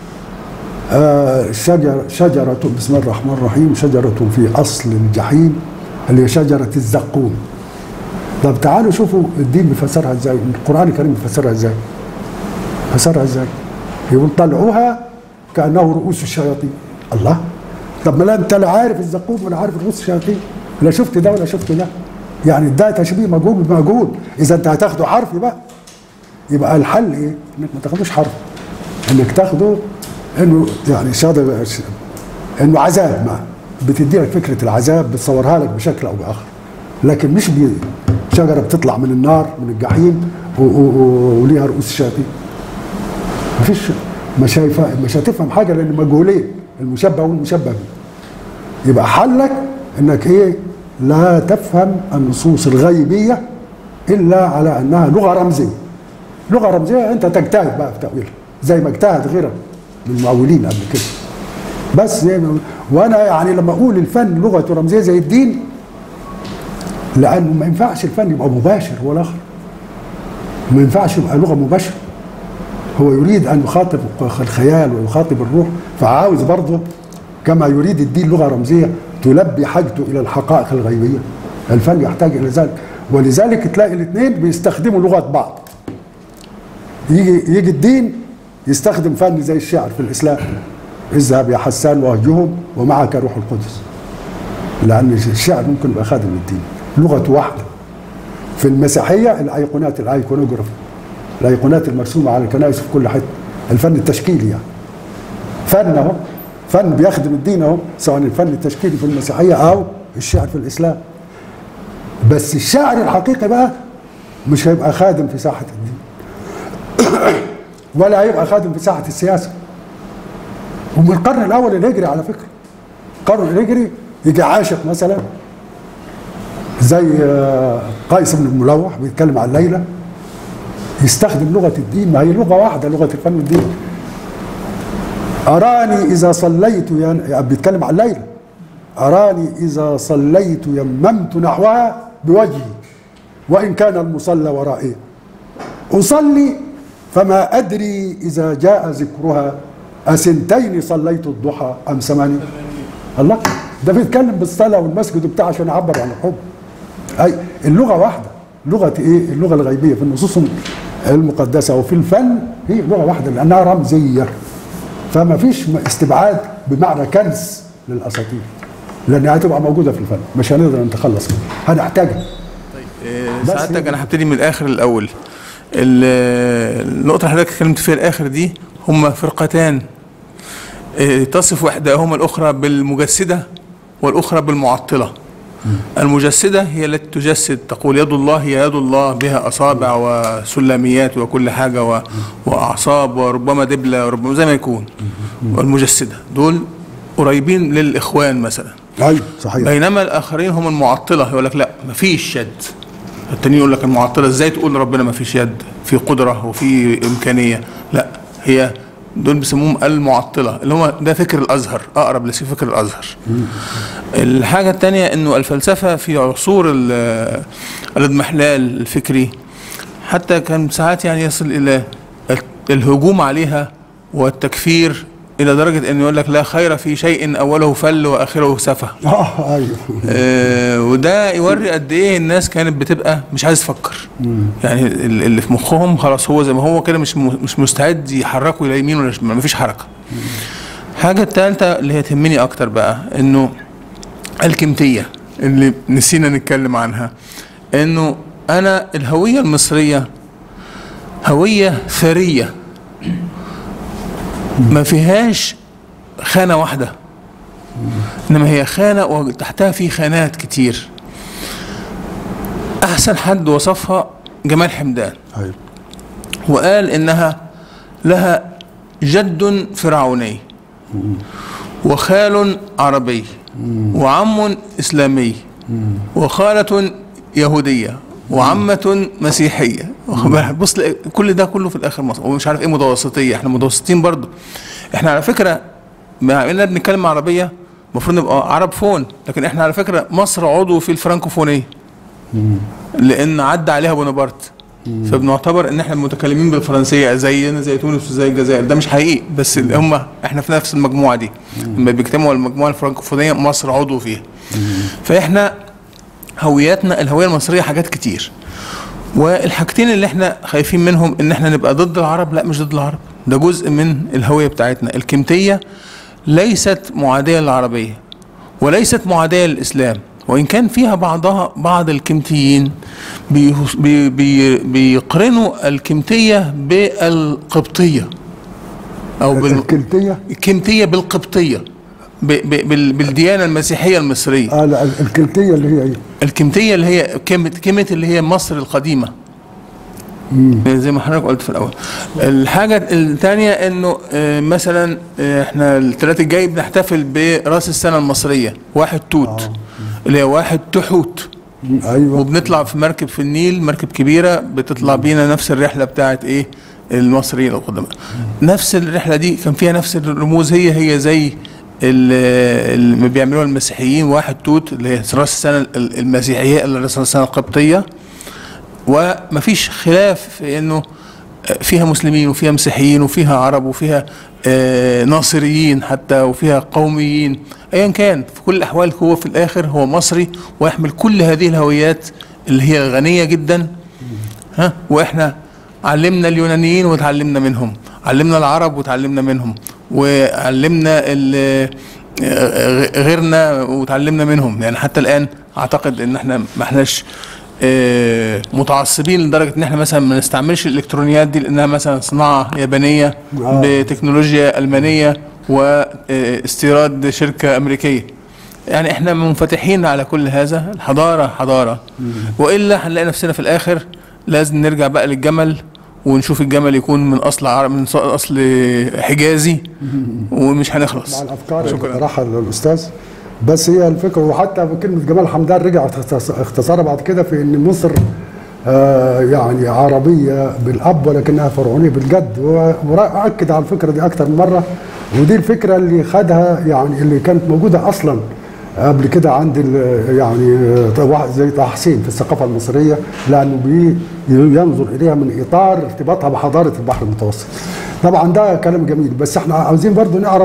آه شجر شجرة بسم الله الرحمن الرحيم شجرة في أصل الجحيم اللي هي شجرة الزقوم طب تعالوا شوفوا الدين بيفسرها ازاي القرآن الكريم بيفسرها ازاي فسرها ازاي يقول طلعوها كانه رؤوس الشياطين الله طب ما لا انت لا عارف الزقوم ولا عارف رؤوس الشياطين لا شفت ده ولا شفت ده يعني ده تشبيه مجهول بمجهول اذا انت هتاخده حرفي بقى يبقى الحل ايه؟ انك ما تاخدوش حرف انك تاخده انه يعني شاطر انه عذاب ما بتدي لك فكره العذاب بتصورها لك بشكل او باخر لكن مش بي- شجره بتطلع من النار من الجحيم و- و- و- وليها رؤوس الشياطين مفيش مش هيفهم مش هتفهم حاجه لان مجهولين المشبه والمشبه به يبقى حلك انك ايه لا تفهم النصوص الغيبيه الا على انها لغه رمزيه لغه رمزيه انت تجتهد بقى في تاويلها زي ما اجتهد غيرك من المؤولين قبل كده بس زي ما- وانا يعني لما اقول الفن لغه رمزيه زي الدين لانه ما ينفعش الفن يبقى مباشر هو الاخر ما ينفعش يبقى لغه مباشره هو يريد ان يخاطب الخيال ويخاطب الروح فعاوز برضه كما يريد الدين لغه رمزيه تلبي حاجته الى الحقائق الغيبيه الفن يحتاج الى ذلك ولذلك تلاقي الاثنين بيستخدموا لغه بعض يجي يجي الدين يستخدم فن زي الشعر في الاسلام اذهب يا حسان واهجهم ومعك روح القدس لان الشعر ممكن يبقى خادم للدين لغته واحده في المسيحيه الايقونات الايقونوجرافي الايقونات المرسومه على الكنائس في كل حته الفن التشكيلي يعني فن اهو فن بيخدم الدين اهو سواء الفن التشكيلي في المسيحيه او الشعر في الاسلام بس الشاعر الحقيقي بقى مش هيبقى خادم في ساحه الدين ولا هيبقى خادم في ساحه السياسه ومن القرن الاول الهجري على فكره القرن الهجري يجي عاشق مثلا زي آه، قيس بن الملوح بيتكلم عن ليلى يستخدم لغه الدين ما هي لغه واحده لغه الفن والدين أراني إذا صليت ين... يعني بيتكلم عن ليلى أراني إذا صليت يممت نحوها بوجهي وإن كان المصلى ورائي أصلي فما أدري إذا جاء ذكرها أسنتين صليت الضحى أم ثمانية الله ده بيتكلم بالصلاة والمسجد وبتاع عشان يعبر عن الحب أي اللغة واحدة لغة إيه اللغة الغيبية في النصوص المقدسة وفي الفن هي لغة واحدة لأنها رمزية فما فيش استبعاد بمعنى كنز للاساطير لانها هتبقى موجوده في الفن مش هنقدر نتخلص منها هنحتاجها إيه، بس سعادتك هي- انا هبتدي من الاخر الاول ال- النقطه اللي حضرتك اتكلمت فيها الاخر دي هما فرقتان إيه، تصف احداهما الاخرى بالمجسده والاخرى بالمعطله المجسده هي التي تجسد تقول يد الله هي يد الله بها اصابع وسلميات وكل حاجه و... واعصاب وربما دبله وربما زي ما يكون والمجسده دول قريبين للاخوان مثلا ايوه صحيح بينما الاخرين هم المعطله يقول لك لا مفيش يد التانيين يقول لك المعطله ازاي تقول ربنا مفيش يد في قدره وفي امكانيه لا هي دول بيسموهم المعطله اللي هو ده فكر الازهر اقرب لفكر الازهر الحاجه الثانيه انه الفلسفه في عصور ال- الاضمحلال الفكري حتى كان ساعات يعني يصل الى الهجوم عليها والتكفير الى درجه انه يقول لك لا خير في شيء اوله فل واخره سفه اه ايوه آه، وده يوري قد ايه الناس كانت بتبقى مش عايز تفكر يعني ال- اللي في مخهم خلاص هو زي ما هو كده مش م- مش مستعد يحركوا الى يمين ولا شمال مفيش حركه حاجه الثالثه اللي هي تهمني اكتر بقى انه الكمتيه اللي نسينا نتكلم عنها انه انا الهويه المصريه هويه ثريه ما فيهاش خانه واحده انما هي خانه وتحتها في خانات كتير احسن حد وصفها جمال حمدان ايوه وقال انها لها جد فرعوني وخال عربي وعم اسلامي وخالة يهودية وعمة مسيحية واخد بالك؟ بص لقى كل ده كله في الاخر مصر ومش عارف ايه متوسطية احنا متوسطين برضو احنا على فكرة مع اننا بنتكلم عربية المفروض نبقى عرب فون لكن احنا على فكرة مصر عضو في الفرنكوفونية لان عدى عليها بونابرت فبنعتبر ان احنا متكلمين بالفرنسيه زينا زي تونس وزي الجزائر ده مش حقيقي بس هم احنا في نفس المجموعه دي لما بيجتمعوا المجموعه الفرنكوفونيه مصر عضو فيها فاحنا هوياتنا الهويه المصريه حاجات كتير والحاجتين اللي احنا خايفين منهم ان احنا نبقى ضد العرب لا مش ضد العرب ده جزء من الهويه بتاعتنا الكمتيه ليست معاديه للعربيه وليست معاديه للاسلام وان كان فيها بعضها بعض الكمتيين بي بي بي بيقرنوا الكمتيه بالقبطيه او بال الكلتيه الكمتيه بالقبطيه ب ب بال بالديانه المسيحيه المصريه اه لا الكلتيه اللي هي ايه؟ الكمتيه اللي هي كلمه كلمه اللي هي مصر القديمه زي ما حضرتك قلت في الاول الحاجه الثانيه انه آه، مثلا آه، احنا الثلاث الجاي بنحتفل براس السنه المصريه واحد توت اللي هي واحد تحوت مم، ايوه وبنطلع في مركب في النيل مركب كبيره بتطلع بينا نفس الرحله بتاعت ايه المصريين القدماء نفس الرحله دي كان فيها نفس الرموز هي هي زي ال- اللي بيعملوها المسيحيين واحد توت اللي هي راس السنه ال- المسيحيه اللي راس السنه القبطيه ومفيش خلاف في انه فيها مسلمين وفيها مسيحيين وفيها عرب وفيها آه، ناصريين حتى وفيها قوميين ايا كان في كل الاحوال هو في الاخر هو مصري ويحمل كل هذه الهويات اللي هي غنيه جدا ها واحنا علمنا اليونانيين وتعلمنا منهم علمنا العرب وتعلمنا منهم وعلمنا ال- آه، غيرنا وتعلمنا منهم يعني حتى الان اعتقد ان احنا ما احناش آه، متعصبين لدرجه ان احنا مثلا ما نستعملش الالكترونيات دي لانها مثلا صناعه يابانيه آه. بتكنولوجيا المانيه واستيراد شركه امريكيه يعني احنا منفتحين على كل هذا الحضاره حضاره والا هنلاقي نفسنا في الاخر لازم نرجع بقى للجمل ونشوف الجمل يكون من اصل عرب من اصل حجازي ومش هنخلص مع الافكار شكراً. اللي طرحها الاستاذ بس هي الفكره وحتى كلمه جمال حمدان رجع اختص- اختصرها بعد كده في ان مصر آه يعني عربيه بالاب ولكنها فرعونيه بالجد و- واكد على الفكره دي اكثر من مره ودي الفكره اللي خدها يعني اللي كانت موجوده اصلا قبل كده عند ال- يعني آه، واحد زي طه حسين في الثقافه المصريه لانه بي ينظر اليها من اطار ارتباطها بحضاره البحر المتوسط. طبعا ده كلام جميل بس احنا عاوزين برضو نعرف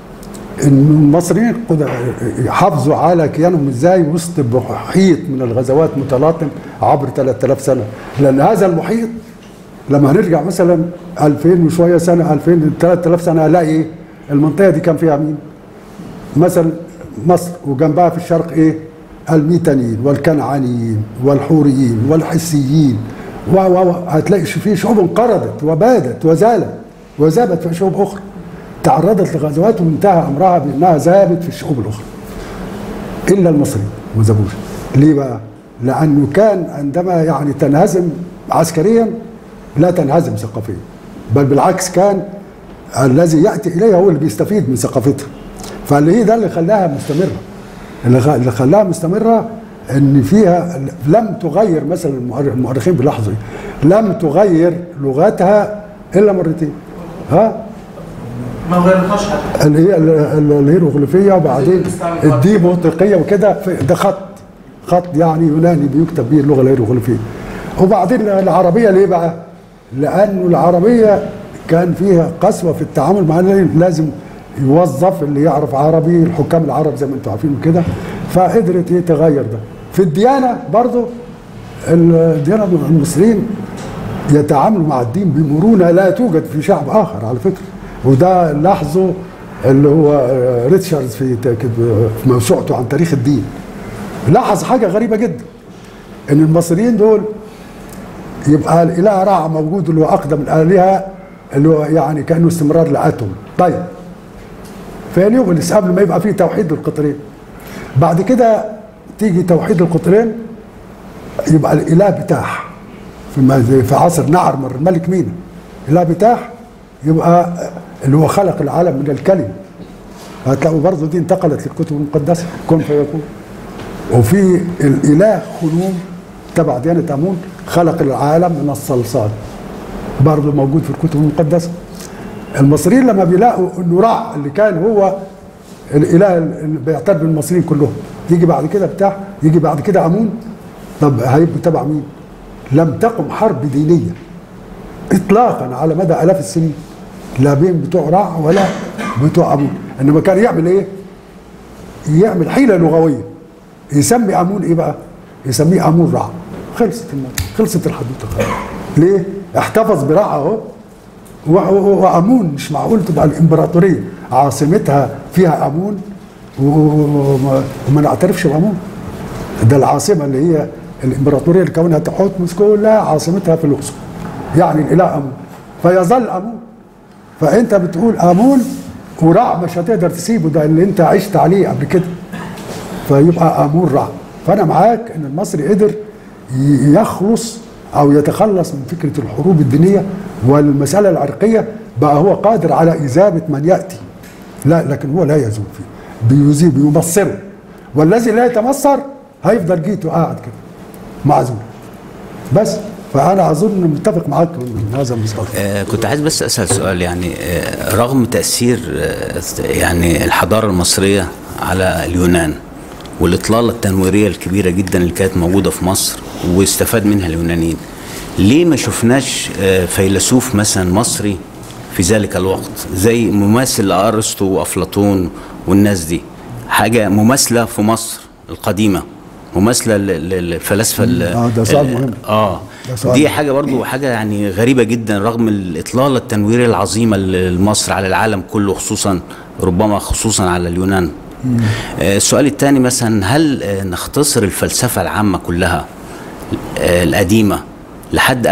ان المصريين قد- حافظوا على كيانهم ازاي وسط محيط من الغزوات متلاطم عبر 3000 سنه لان هذا المحيط لما هنرجع مثلا 2000 وشويه سنه 2000 3000 سنه هنلاقي ايه المنطقه دي كان فيها مين مثلا مصر وجنبها في الشرق ايه الميتانيين والكنعانيين والحوريين والحسيين و و و هتلاقي في شعوب انقرضت وبادت وزالت وذابت في شعوب اخرى تعرضت لغزوات وانتهى امرها بانها ذابت في الشعوب الاخرى الا المصريين ما ذابوش ليه بقى؟ لانه كان عندما يعني تنهزم عسكريا لا تنهزم ثقافيا بل بالعكس كان الذي ياتي اليها هو اللي بيستفيد من ثقافتها فاللي هي ده اللي خلاها مستمره اللي خ- اللي خلاها مستمره ان فيها لم تغير مثلا المؤر- المؤرخين بيلاحظوا إيه؟ لم تغير لغتها الا مرتين ها ما غيرتهاش حتى اللي هي ال- ال- الهيروغليفيه وبعدين الديموطيقيه وكده في- ده خط خط يعني يوناني بيكتب به اللغه الهيروغليفيه وبعدين العربيه ليه بقى؟ لانه العربيه كان فيها قسوه في التعامل مع لازم يوظف اللي يعرف عربي الحكام العرب زي ما انتم عارفين كده فقدرت ايه تغير ده في الديانه برضو الديانه المصريين يتعاملوا مع الدين بمرونه لا توجد في شعب اخر على فكره وده لاحظه اللي هو آه، ريتشاردز في في موسوعته عن تاريخ الدين لاحظ حاجه غريبه جدا ان المصريين دول يبقى الاله رع موجود اللي هو اقدم الالهه اللي هو يعني كانه استمرار لاتوم طيب فيليوبوليس قبل ما يبقى فيه توحيد القطرين بعد كده تيجي توحيد القطرين يبقى الاله بتاح في الم- في عصر نعرمر الملك مينا الاله بتاح يبقى اللي هو خلق العالم من الكلمه هتلاقوا برضه دي انتقلت للكتب المقدسه كن فيكون وفي الاله خلوم تبع ديانه امون خلق العالم من الصلصال برضه موجود في الكتب المقدسه المصريين لما بيلاقوا انه رع اللي كان هو الاله اللي بيعتبر المصريين كلهم يجي بعد كده بتاع يجي بعد كده امون طب هيبقوا تبع مين؟ لم تقم حرب دينيه اطلاقا على مدى الاف السنين لا بين بتوع رع ولا بتوع امون انما كان يعمل ايه؟ يعمل حيله لغويه يسمي امون ايه بقى؟ يسميه امون رع خلصت الموضوع خلصت الحدوته خلاص. ليه؟ احتفظ برع اهو و- و- وامون مش معقول تبقى الامبراطوريه عاصمتها فيها امون و- وما وما نعترفش بامون ده العاصمه اللي هي الامبراطوريه اللي كونها تحتمس كلها عاصمتها في الاقصر يعني الاله امون فيظل امون فانت بتقول امون ورع مش هتقدر تسيبه ده اللي انت عشت عليه قبل كده فيبقى امون رع فانا معاك ان المصري قدر ي- يخلص او يتخلص من فكره الحروب الدينيه والمساله العرقيه بقى هو قادر على اذابه من ياتي لا لكن هو لا يزول فيه بيزيب بيمصره والذي لا يتمصر هيفضل جيته قاعد كده معزول بس فانا اظن متفق معاك من هذا المسار آه، كنت عايز بس اسال سؤال يعني آه، رغم تاثير آه، يعني الحضاره المصريه على اليونان والاطلاله التنويريه الكبيره جدا اللي كانت موجوده في مصر واستفاد منها اليونانيين ليه ما شفناش آه، فيلسوف مثلا مصري في ذلك الوقت زي مماثل لارسطو وافلاطون والناس دي حاجه مماثله في مصر القديمه مماثله لل- للفلاسفه ال- آه، ده سؤال ال- مهم. اه ده سؤال دي مهم. حاجه برضو حاجه يعني غريبه جدا رغم الاطلاله التنويريه العظيمه لمصر على العالم كله خصوصا ربما خصوصا على اليونان آه، السؤال الثاني مثلا هل آه، نختصر الفلسفه العامه كلها آه، القديمه لحد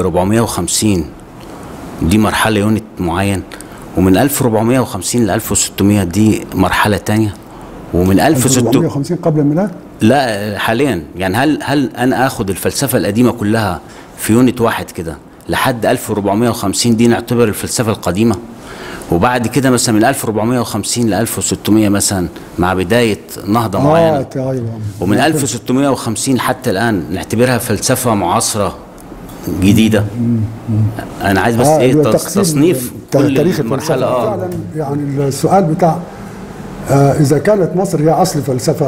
1450 دي مرحله يونت معين ومن 1450 ل 1600 دي مرحله تانية ومن 1600 1450 قبل الميلاد لا حاليا يعني هل هل انا اخد الفلسفه القديمه كلها في يونت واحد كده لحد 1450 دي نعتبر الفلسفه القديمه وبعد كده مثلا من 1450 ل 1600 مثلا مع بدايه نهضه معينه اه ايوه ومن 1650 حتى الان نعتبرها فلسفه معاصره جديده انا عايز بس آه، ايه اللي هو تص- تقسيم تصنيف تا- كل تاريخ مرحله الفلسفه اه فعلا يعني السؤال بتاع آه اذا كانت مصر هي اصل فلسفه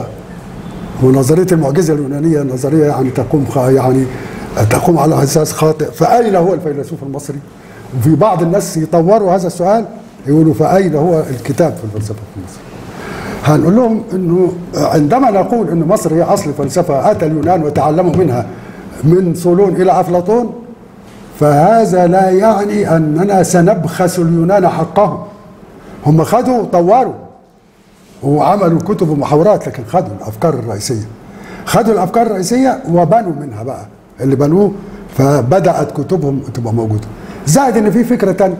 ونظريه المعجزه اليونانيه نظريه يعني تقوم خ- يعني تقوم على اساس خاطئ فاين هو الفيلسوف المصري؟ وفي بعض الناس يطوروا هذا السؤال يقولوا فاين هو الكتاب في الفلسفه في مصر؟ هنقول لهم انه عندما نقول ان مصر هي اصل فلسفه اتى اليونان وتعلموا منها من صولون الى افلاطون فهذا لا يعني اننا سنبخس اليونان حقهم هم خدوا طوروا وعملوا كتب ومحاورات لكن خدوا الافكار الرئيسيه خدوا الافكار الرئيسيه وبنوا منها بقى اللي بنوه فبدات كتبهم تبقى موجوده زائد ان في فكره تانية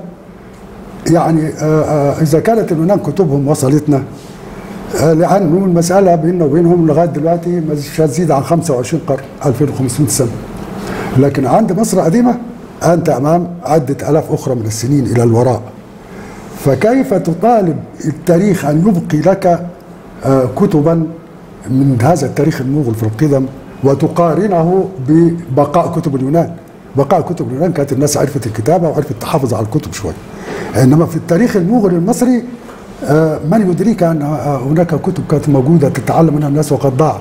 يعني آه، آه، اذا كانت اليونان كتبهم وصلتنا آه، لانه المساله بيننا وبينهم لغايه دلوقتي مش هتزيد عن 25 قرن 2500 سنه لكن عند مصر قديمه انت امام عده الاف اخرى من السنين الى الوراء فكيف تطالب التاريخ ان يبقي لك آه، كتبا من هذا التاريخ الموغل في القدم وتقارنه ببقاء كتب اليونان بقاء كتب اليونان كانت الناس عرفت الكتابه وعرفت تحافظ على الكتب شويه انما في التاريخ المغري المصري آه، من يدريك ان آه، هناك كتب كانت موجوده تتعلم منها الناس وقد ضاعت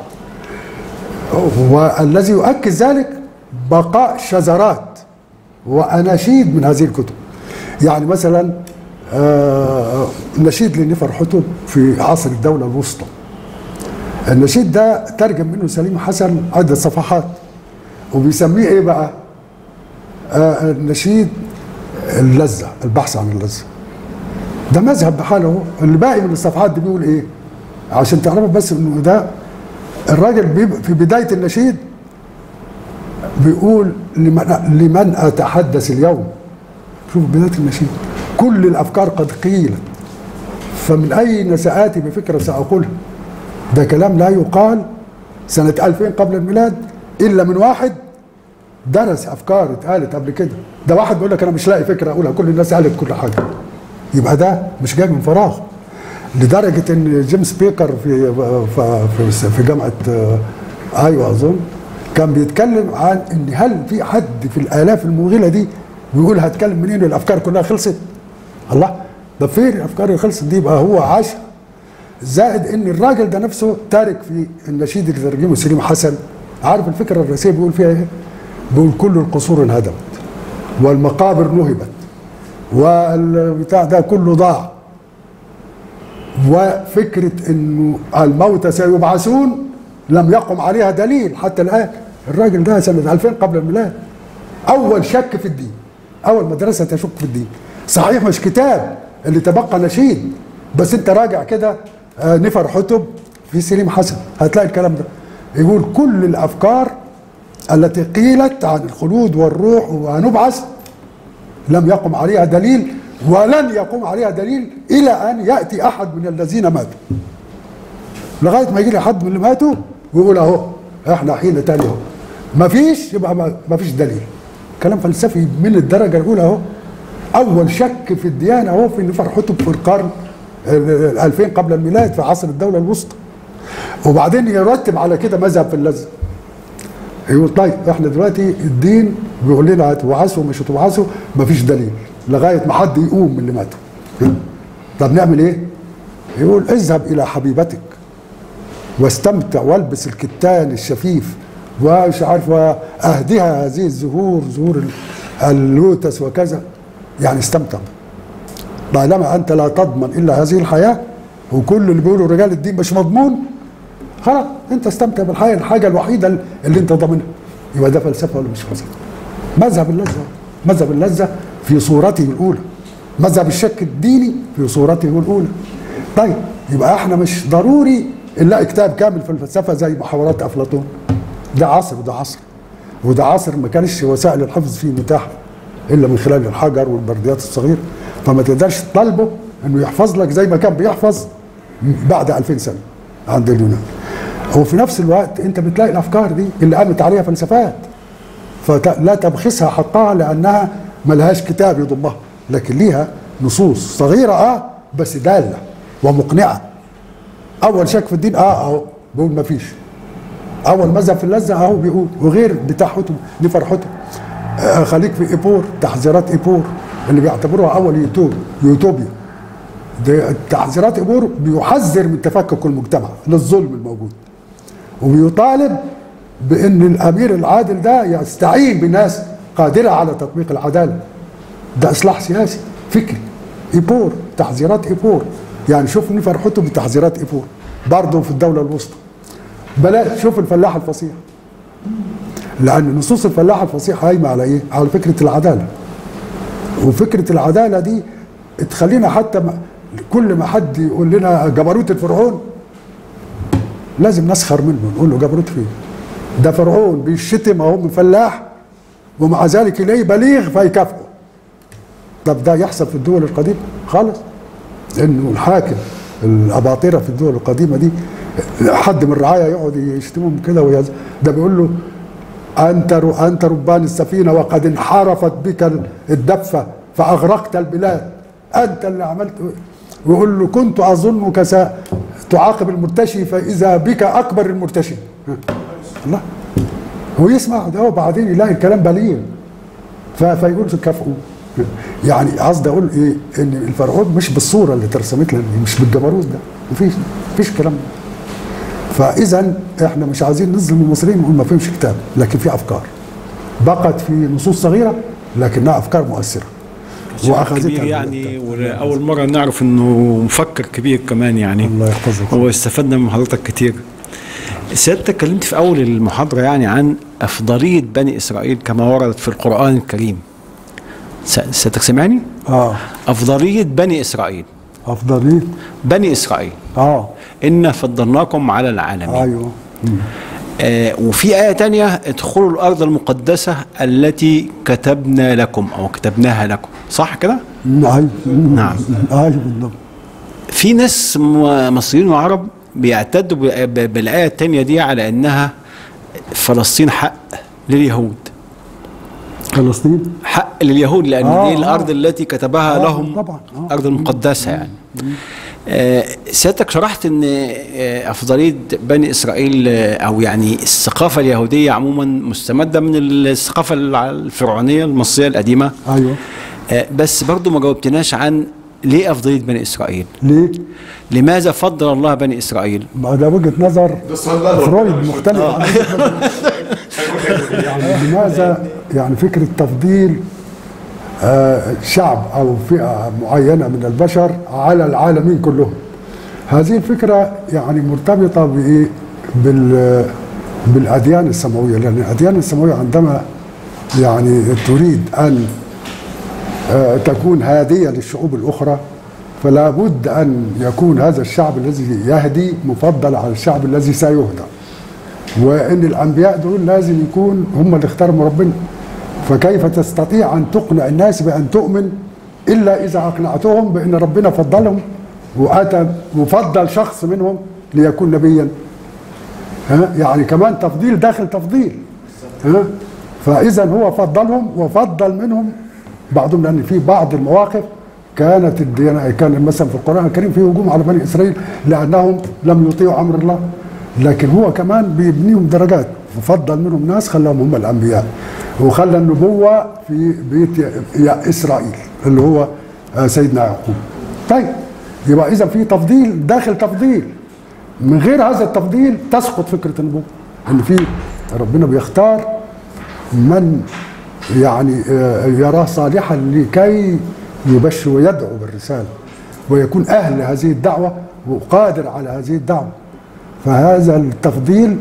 والذي يؤكد ذلك بقاء شذرات واناشيد من هذه الكتب يعني مثلا آه، نشيد لنفر حتب في عصر الدوله الوسطى النشيد ده ترجم منه سليم حسن عدة صفحات وبيسميه ايه بقى آه النشيد اللذة البحث عن اللذة ده مذهب بحاله هو الباقي من الصفحات دي بيقول ايه عشان تعرفوا بس انه ده الراجل بيبقى في بداية النشيد بيقول لمن, لمن أتحدث اليوم شوف بداية النشيد كل الأفكار قد قيلت فمن أين سآتي بفكرة سأقولها ده كلام لا يقال سنة 2000 قبل الميلاد إلا من واحد درس أفكار اتقالت قبل كده ده واحد بيقول لك أنا مش لاقي فكرة أقولها كل الناس قالت كل حاجة يبقى ده مش جاي من فراغ لدرجة إن جيمس بيكر في في في جامعة أيوة أظن كان بيتكلم عن إن هل في حد في الآلاف الموغلة دي بيقول هتكلم منين الأفكار كلها خلصت الله ده فين الأفكار اللي خلصت دي يبقى هو عاش زائد ان الراجل ده نفسه تارك في النشيد اللي ترجمه سليم حسن عارف الفكره الرئيسيه بيقول فيها ايه؟ بيقول كل القصور انهدمت والمقابر نهبت والبتاع ده كله ضاع وفكره انه الموتى سيبعثون لم يقم عليها دليل حتى الان الراجل ده سنه 2000 قبل الميلاد اول شك في الدين اول مدرسه تشك في الدين صحيح مش كتاب اللي تبقى نشيد بس انت راجع كده آه، نفر حتب في سليم حسن هتلاقي الكلام ده يقول كل الافكار التي قيلت عن الخلود والروح وهنبعث لم يقم عليها دليل ولن يقوم عليها دليل الى ان ياتي احد من الذين ماتوا لغايه ما يجي لي حد من اللي ماتوا ويقول اهو احنا حين تاني اهو ما فيش يبقى ما ما فيش دليل كلام فلسفي من الدرجه الاولى اهو اول شك في الديانه اهو في نفر حتب في القرن ال- ال- 2000 قبل الميلاد في عصر الدوله الوسطى وبعدين يرتب على كده مذهب في اللزق يقول طيب احنا دلوقتي الدين بيقول لنا هتبعثوا مش هتبعثوا مفيش دليل لغايه ما حد يقوم من اللي ماتوا طب نعمل ايه؟ يقول اذهب الى حبيبتك واستمتع والبس الكتان الشفيف ومش عارف واهدها هذه الزهور زهور ال- اللوتس وكذا يعني استمتع طالما انت لا تضمن الا هذه الحياه وكل اللي بيقولوا رجال الدين مش مضمون خلاص انت استمتع بالحياه الحاجه الوحيده اللي انت ضامنها يبقى ده فلسفه ولا مش فلسفه؟ مذهب اللذه مذهب اللذه في صورته الاولى مذهب الشك الديني في صورته الاولى طيب يبقى احنا مش ضروري نلاقي كتاب كامل في الفلسفه زي محاورات افلاطون ده عصر وده عصر وده عصر ما كانش وسائل الحفظ فيه متاحه الا من خلال الحجر والبرديات الصغيره فما تقدرش تطالبه انه يحفظ لك زي ما كان بيحفظ بعد 2000 سنه عند اليونان وفي نفس الوقت انت بتلاقي الافكار دي اللي قامت عليها فلسفات فلا تبخسها حقها لانها ملهاش كتاب يضمها لكن ليها نصوص صغيره اه بس داله ومقنعه اول شك في الدين اه اهو بيقول ما فيش اول مذهب في اللذه اهو بيقول وغير بتاع حتم نفر حتم آه خليك في ايبور تحذيرات ايبور اللي بيعتبروها اول يوتوب يوتوبيا ده تحذيرات ايبور بيحذر من تفكك المجتمع للظلم الموجود وبيطالب بان الامير العادل ده يستعين بناس قادره على تطبيق العداله ده اصلاح سياسي فكري ايبور تحذيرات ايبور يعني شوف نفر حتم بتحذيرات ايبور برضه في الدوله الوسطى بلاش شوف الفلاح الفصيح لان نصوص الفلاح الفصيح قايمه على ايه؟ على فكره العداله وفكره العداله دي تخلينا حتى ما كل ما حد يقول لنا جبروت الفرعون لازم نسخر منه نقول له جبروت فين؟ ده فرعون بيشتم اهو من فلاح ومع ذلك يلاقيه بليغ فيكافئه طب ده يحصل في الدول القديمه خالص انه الحاكم الاباطره في الدول القديمه دي حد من الرعايه يقعد يشتمهم كده ويز... ده بيقول له انت ر... انت ربان السفينه وقد انحرفت بك الدفه فاغرقت البلاد انت اللي عملت ويقول له كنت اظنك ستعاقب المرتشي فاذا بك اكبر المرتشي الله هو يسمع ده وبعدين يلاقي الكلام بليغ ف... فيقول كافئوا يعني قصدي اقول ايه ان الفرعون مش بالصوره اللي اترسمت لنا مش بالجبروت ده مفيش مفيش الكلام ده فاذا احنا مش عايزين نظلم المصريين ونقول ما فيهمش كتاب لكن في افكار بقت في نصوص صغيره لكنها افكار مؤثره كبير يعني واول مره نعرف انه مفكر كبير كمان يعني الله يحفظك واستفدنا من حضرتك كتير سيادتك اتكلمت في اول المحاضره يعني عن افضليه بني اسرائيل كما وردت في القران الكريم سيادتك سمعني؟ اه افضليه بني اسرائيل افضليه بني اسرائيل اه إنا فضلناكم على العالمين ايوه آه وفي آية تانية ادخلوا الأرض المقدسة التي كتبنا لكم أو كتبناها لكم صح كده؟ ايوه نعم. ايوه بالضبط في ناس م- مصريين وعرب بيعتدوا ب- ب- بالآية التانية دي على أنها فلسطين حق لليهود فلسطين حق لليهود لأن آه، دي آه. الأرض التي كتبها آه، لهم طبعاً، آه. أرض مقدسة يعني آه، سيادتك شرحت ان آه، افضليه بني اسرائيل آه، او يعني الثقافه اليهوديه عموما مستمده من الثقافه الع- الفرعونيه المصريه القديمه ايوه آه، بس برضو ما جاوبتناش عن ليه افضليه بني اسرائيل ليه؟ لماذا فضل الله بني اسرائيل ما ده وجهه نظر فرويد مختلف عن وجهة نظر. يعني لماذا يعني فكره تفضيل آه، شعب او فئه معينه من البشر على العالمين كلهم هذه الفكره يعني مرتبطه بايه بال بالاديان السماويه لان الاديان السماويه عندما يعني تريد ان آه، تكون هادية للشعوب الأخرى فلا بد أن يكون هذا الشعب الذي يهدي مفضل على الشعب الذي سيهدى وان الانبياء دول لازم يكون هم اللي اختاروا ربنا فكيف تستطيع ان تقنع الناس بان تؤمن الا اذا اقنعتهم بان ربنا فضلهم واتى وفضل شخص منهم ليكون نبيا ها يعني كمان تفضيل داخل تفضيل ها فاذا هو فضلهم وفضل منهم بعضهم لان في بعض المواقف كانت الديانة كان مثلا في القران الكريم في هجوم على بني اسرائيل لانهم لم يطيعوا امر الله لكن هو كمان بيبنيهم درجات وفضل منهم ناس خلاهم هم الانبياء وخلى النبوه في بيت يا اسرائيل اللي هو آه، سيدنا يعقوب طيب يبقى اذا في تفضيل داخل تفضيل من غير هذا التفضيل تسقط فكره النبوه ان في ربنا بيختار من يعني آه، يراه صالحا لكي يبشر ويدعو بالرساله ويكون اهل هذه الدعوه وقادر على هذه الدعوه فهذا التفضيل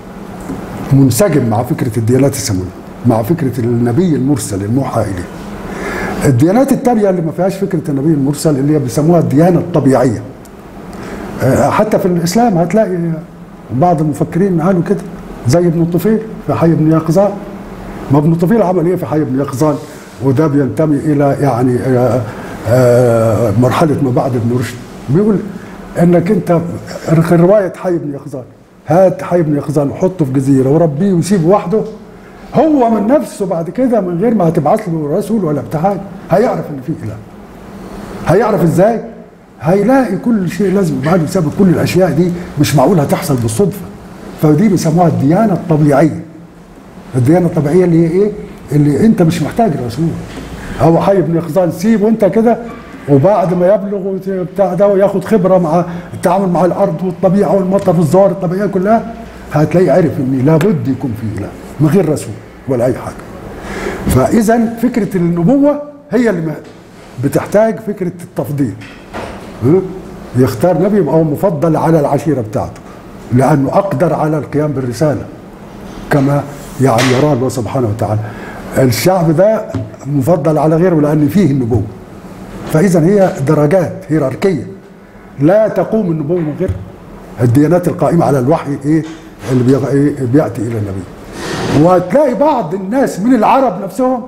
منسجم مع فكره الديانات السماويه مع فكره النبي المرسل الموحى اليه الديانات التانية اللي ما فيهاش فكره النبي المرسل اللي هي بيسموها الديانه الطبيعيه آه، حتى في الاسلام هتلاقي بعض المفكرين قالوا كده زي ابن الطفيل في حي بن يقظان ما ابن الطفيل عمل ايه في حي بن يقظان وده بينتمي الى يعني آه، آه، مرحله ما بعد ابن رشد بيقول انك انت روايه حي بن يقظان هات حي بن يقظان وحطه في جزيره وربيه وسيبه وحده هو من نفسه بعد كده من غير ما هتبعت له رسول ولا بتاع حاجة، هيعرف ان في اله هيعرف ازاي هيلاقي كل شيء لازم بعد بسبب كل الاشياء دي مش معقول هتحصل بالصدفه فدي بيسموها الديانه الطبيعيه الديانه الطبيعيه اللي هي ايه اللي انت مش محتاج رسول هو حي بن يقظان سيبه انت كده وبعد ما يبلغ بتاع ده وياخد خبره مع التعامل مع الارض والطبيعه والمطر والظواهر الطبيعيه كلها هتلاقيه عرف ان لابد يكون في اله من غير رسول ولا اي حاجه فاذا فكره النبوه هي اللي بتحتاج فكره التفضيل ها؟ يختار نبي يبقى هو مفضل على العشيره بتاعته لانه اقدر على القيام بالرساله كما يعني يراه الله سبحانه وتعالى الشعب ده مفضل على غيره لان فيه النبوه فاذا هي درجات هيراركيه لا تقوم النبوه من غيرها الديانات القائمه على الوحي ايه اللي بيغ... إيه بياتي الى النبي وتلاقي بعض الناس من العرب نفسهم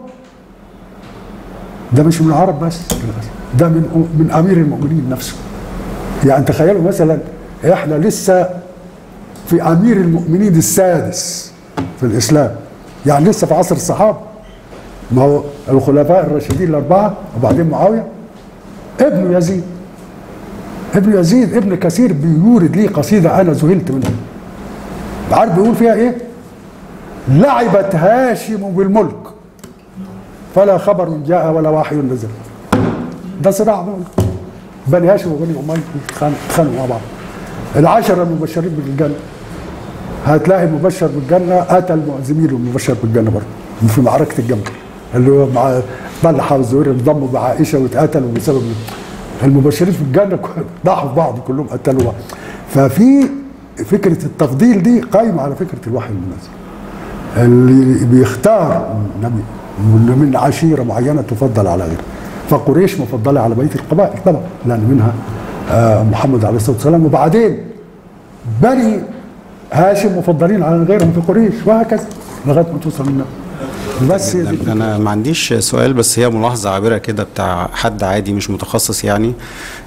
ده مش من العرب بس ده من من امير المؤمنين نفسه يعني تخيلوا مثلا احنا لسه في امير المؤمنين السادس في الاسلام يعني لسه في عصر الصحابه ما هو الخلفاء الراشدين الاربعه وبعدين معاويه ابن يزيد ابن يزيد ابن كثير بيورد لي قصيده انا ذهلت منها عارف بيقول فيها ايه؟ لعبت هاشم بالملك فلا خبر جاء ولا وحي نزل ده صراع ملك بني هاشم وبني اميه اتخانقوا مع بعض العشره المبشرين بالجنه هتلاقي المبشر بالجنه قتل زميله المبشر بالجنه برضه في معركه الجمل اللي هو مع طلحه والزهير انضموا بعائشه واتقتلوا بسبب المبشرين في الجنه ضحوا في بعض كلهم قتلوا بعض ففي فكره التفضيل دي قايمه على فكره الوحي المنزل اللي بيختار نبي من عشيره معينه تفضل على غيرها فقريش مفضله على بقيه القبائل طبعا لان منها آه محمد عليه الصلاه والسلام وبعدين بني هاشم مفضلين على غيرهم في قريش وهكذا لغايه ما توصل لنا بس هي دي انا ما عنديش سؤال بس هي ملاحظه عابره كده بتاع حد عادي مش متخصص يعني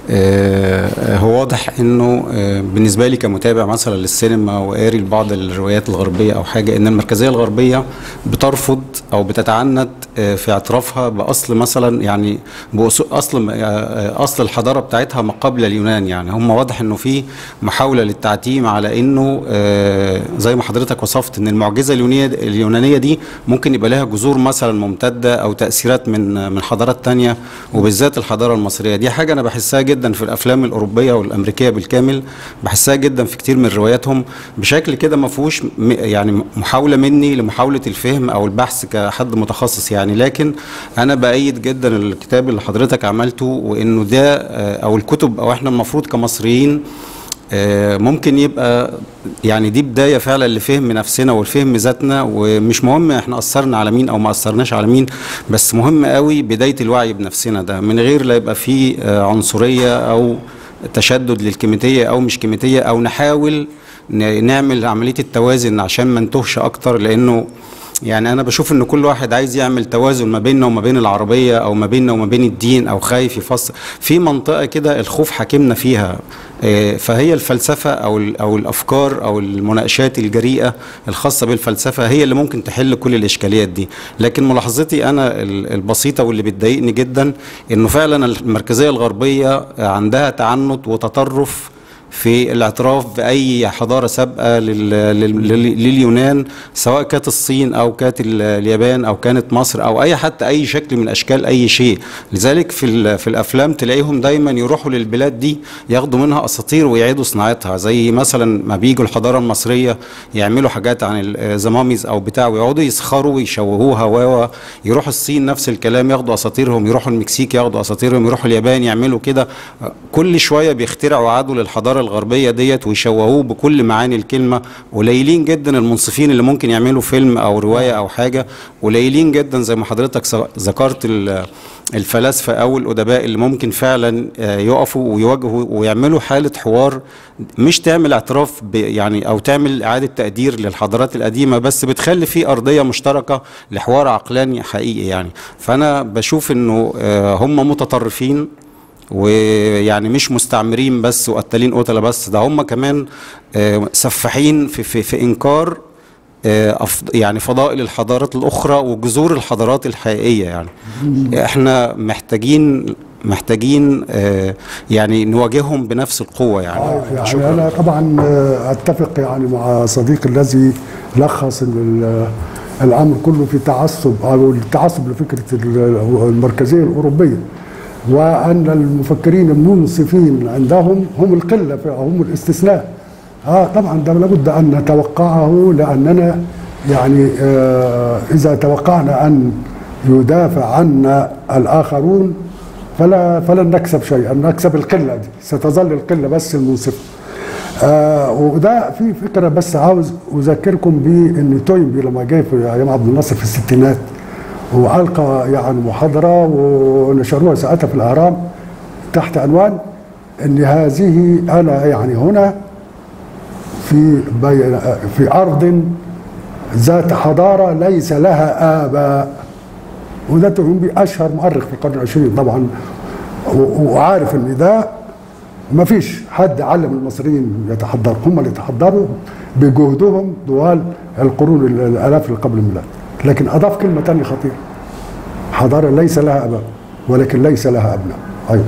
آه، هو واضح انه آه، بالنسبه لي كمتابع مثلا للسينما وقاري لبعض الروايات الغربيه او حاجه ان المركزيه الغربيه بترفض او بتتعنت آه، في اعترافها باصل مثلا يعني بأص- اصل آه، اصل الحضاره بتاعتها ما قبل اليونان يعني هم واضح انه في محاوله للتعتيم على انه آه، زي ما حضرتك وصفت ان المعجزه اليونانيه اليونانيه دي ممكن يبقى لها جذور مثلا ممتده او تاثيرات من من حضارات تانية وبالذات الحضاره المصريه دي حاجه انا بحسها جدا في الافلام الاوروبيه والامريكيه بالكامل بحسها جدا في كتير من رواياتهم بشكل كده ما فيهوش م- يعني محاوله مني لمحاوله الفهم او البحث كحد متخصص يعني لكن انا بايد جدا الكتاب اللي حضرتك عملته وانه ده آه، او الكتب او احنا المفروض كمصريين آه، ممكن يبقى يعني دي بداية فعلا لفهم نفسنا والفهم ذاتنا ومش مهم احنا أثرنا على مين أو ما أثرناش على مين بس مهم قوي بداية الوعي بنفسنا ده من غير لا يبقى فيه آه، عنصرية أو تشدد للكيميتية أو مش كيميتية أو نحاول ن- نعمل عملية التوازن عشان ما نتوهش أكتر لأنه يعني انا بشوف ان كل واحد عايز يعمل توازن ما بيننا وما بين العربيه او ما بيننا وما بين الدين او خايف يفصل في منطقه كده الخوف حاكمنا فيها آه، فهي الفلسفه او ال- او الافكار او المناقشات الجريئه الخاصه بالفلسفه هي اللي ممكن تحل كل الاشكاليات دي لكن ملاحظتي انا ال- البسيطه واللي بتضايقني جدا انه فعلا المركزيه الغربيه عندها تعنت وتطرف في الاعتراف باي حضاره سابقه لل- لل- لل- لليونان سواء كانت الصين او كانت ال- اليابان او كانت مصر او اي حتى اي شكل من اشكال اي شيء لذلك في ال- في الافلام تلاقيهم دايما يروحوا للبلاد دي ياخدوا منها اساطير ويعيدوا صناعتها زي مثلا ما بيجوا الحضاره المصريه يعملوا حاجات عن الزماميز او بتاع ويقعدوا يسخروا ويشوهوها و يروحوا الصين نفس الكلام ياخدوا اساطيرهم يروحوا المكسيك ياخدوا اساطيرهم يروحوا اليابان يعملوا كده كل شويه بيخترعوا عدو للحضاره الغربيه ديت ويشوهوه بكل معاني الكلمه قليلين جدا المنصفين اللي ممكن يعملوا فيلم او روايه او حاجه قليلين جدا زي ما حضرتك س- ذكرت ال- الفلاسفه او الادباء اللي ممكن فعلا آه، يقفوا ويواجهوا ويعملوا حاله حوار مش تعمل اعتراف ب- يعني او تعمل اعاده تقدير للحضارات القديمه بس بتخلي في ارضيه مشتركه لحوار عقلاني حقيقي يعني فانا بشوف انه آه، هم متطرفين ويعني مش مستعمرين بس وقتالين قتله بس ده هم كمان آه، سفاحين في في, في انكار آه، أف- يعني فضائل الحضارات الاخرى وجذور الحضارات الحقيقيه يعني احنا محتاجين محتاجين آه، يعني نواجههم بنفس القوه يعني يعني انا طبعا آه، اتفق يعني مع صديقي الذي لخص إن ال- الامر كله في تعصب او التعصب لفكره ال- المركزيه الاوروبيه وان المفكرين المنصفين عندهم هم القله هم الاستثناء اه طبعا ده لابد ان نتوقعه لاننا يعني آه اذا توقعنا ان يدافع عنا الاخرون فلا فلن نكسب شيئا نكسب القله دي ستظل القله بس المنصفه آه وده في فكره بس عاوز اذكركم بان توينبي لما جاي في ايام عبد الناصر في الستينات والقى يعني محاضره ونشروها ساعتها في الاهرام تحت عنوان ان هذه انا يعني هنا في بي في ارض ذات حضاره ليس لها اباء وده توينبي اشهر مؤرخ في القرن العشرين طبعا و- وعارف ان ده ما فيش حد علم المصريين يتحضروا هم اللي يتحضروا بجهدهم طوال القرون ال- الالاف اللي قبل الميلاد لكن اضاف كلمه ثانيه خطيره حضاره ليس لها اباء ولكن ليس لها ابناء ايضا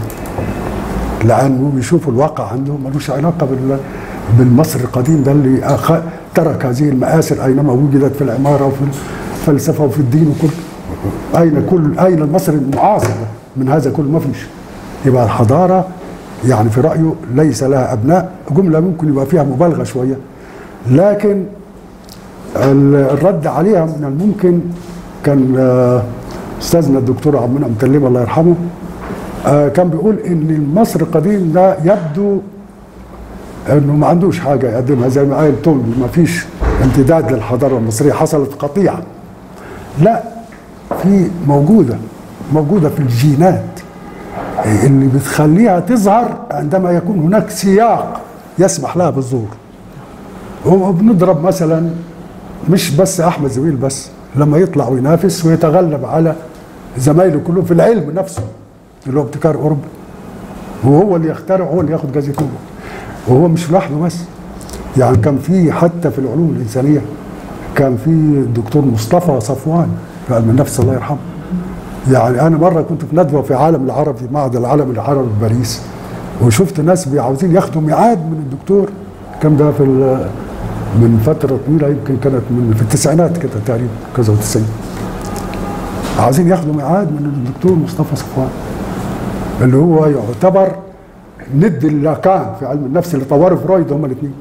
لانه بيشوفوا الواقع عندهم ملوش علاقه بال بالمصري القديم ده اللي أخ- ترك هذه المآثر اينما وجدت في العماره وفي الفلسفه وفي الدين وكل اين كل اين المصري المعاصر ده؟ من هذا كله ما فيش يبقى الحضاره يعني في رايه ليس لها ابناء جمله ممكن يبقى فيها مبالغه شويه لكن ال- الرد عليها من الممكن كان آه، استاذنا الدكتور عبد المنعم متلم الله يرحمه آه، كان بيقول ان المصري القديم ده يبدو انه ما عندوش حاجه يقدمها زي ما قال تومبي ما فيش امتداد للحضاره المصريه حصلت قطيعه لا في موجوده موجوده في الجينات اللي بتخليها تظهر عندما يكون هناك سياق يسمح لها بالظهور وبنضرب مثلا مش بس احمد زويل بس لما يطلع وينافس ويتغلب على زمايله كلهم في العلم نفسه اللي هو ابتكار اوروبا وهو اللي يخترع هو اللي ياخد جائزه نوبل وهو مش لوحده بس يعني كان في حتى في العلوم الانسانيه كان في الدكتور مصطفى صفوان في علم النفس الله يرحمه يعني انا مره كنت في ندوه في عالم العربي معهد العالم العربي في باريس وشفت ناس عاوزين ياخدوا ميعاد من الدكتور كان ده في ال- من فتره طويله يمكن كانت من في التسعينات كده تقريبا كذا وتسعين عاوزين ياخدوا ميعاد من الدكتور مصطفى صفوان اللي هو يعتبر ند لاكان في علم النفس اللي طوره فرويد هما الاثنين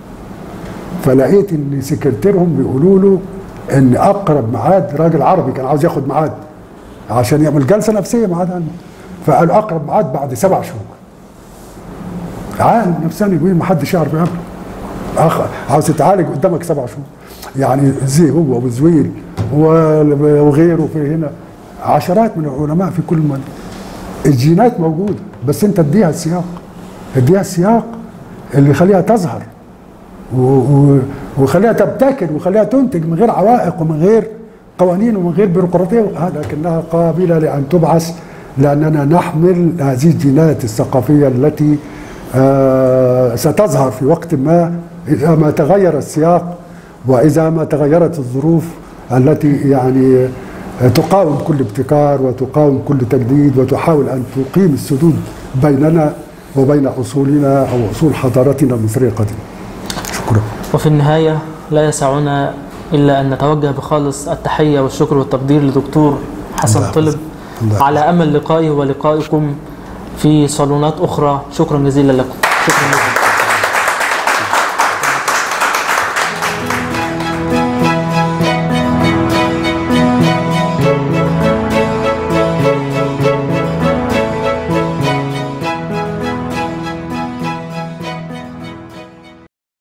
فلقيت ان سكرتيرهم بيقولوا له ان اقرب ميعاد راجل عربي كان عاوز ياخد ميعاد عشان يعمل جلسه نفسيه ميعاد عنه فقالوا اقرب ميعاد بعد سبع شهور عالم نفساني يقول ما حدش يعرف يعمل أخ عاوز يتعالج قدامك سبع شهور يعني زي هو وزويل و- وغيره في هنا عشرات من العلماء في كل من الجينات موجوده بس انت اديها السياق اديها السياق اللي يخليها تظهر و- و- وخليها تبتكر وخليها تنتج من غير عوائق ومن غير قوانين ومن غير بيروقراطيه لكنها قابله لان تبعث لاننا نحمل هذه الجينات الثقافيه التي آه، ستظهر في وقت ما اذا ما تغير السياق واذا ما تغيرت الظروف التي يعني تقاوم كل ابتكار وتقاوم كل تجديد وتحاول ان تقيم السدود بيننا وبين اصولنا او اصول حضارتنا المصريه القديمه. شكرا. وفي النهاية لا يسعنا إلا أن نتوجه بخالص التحية والشكر والتقدير لدكتور حسن الله طلب يحفظك. الله على أمل لقائه ولقائكم في صالونات أخرى شكرا جزيلا لكم شكرا جزيلا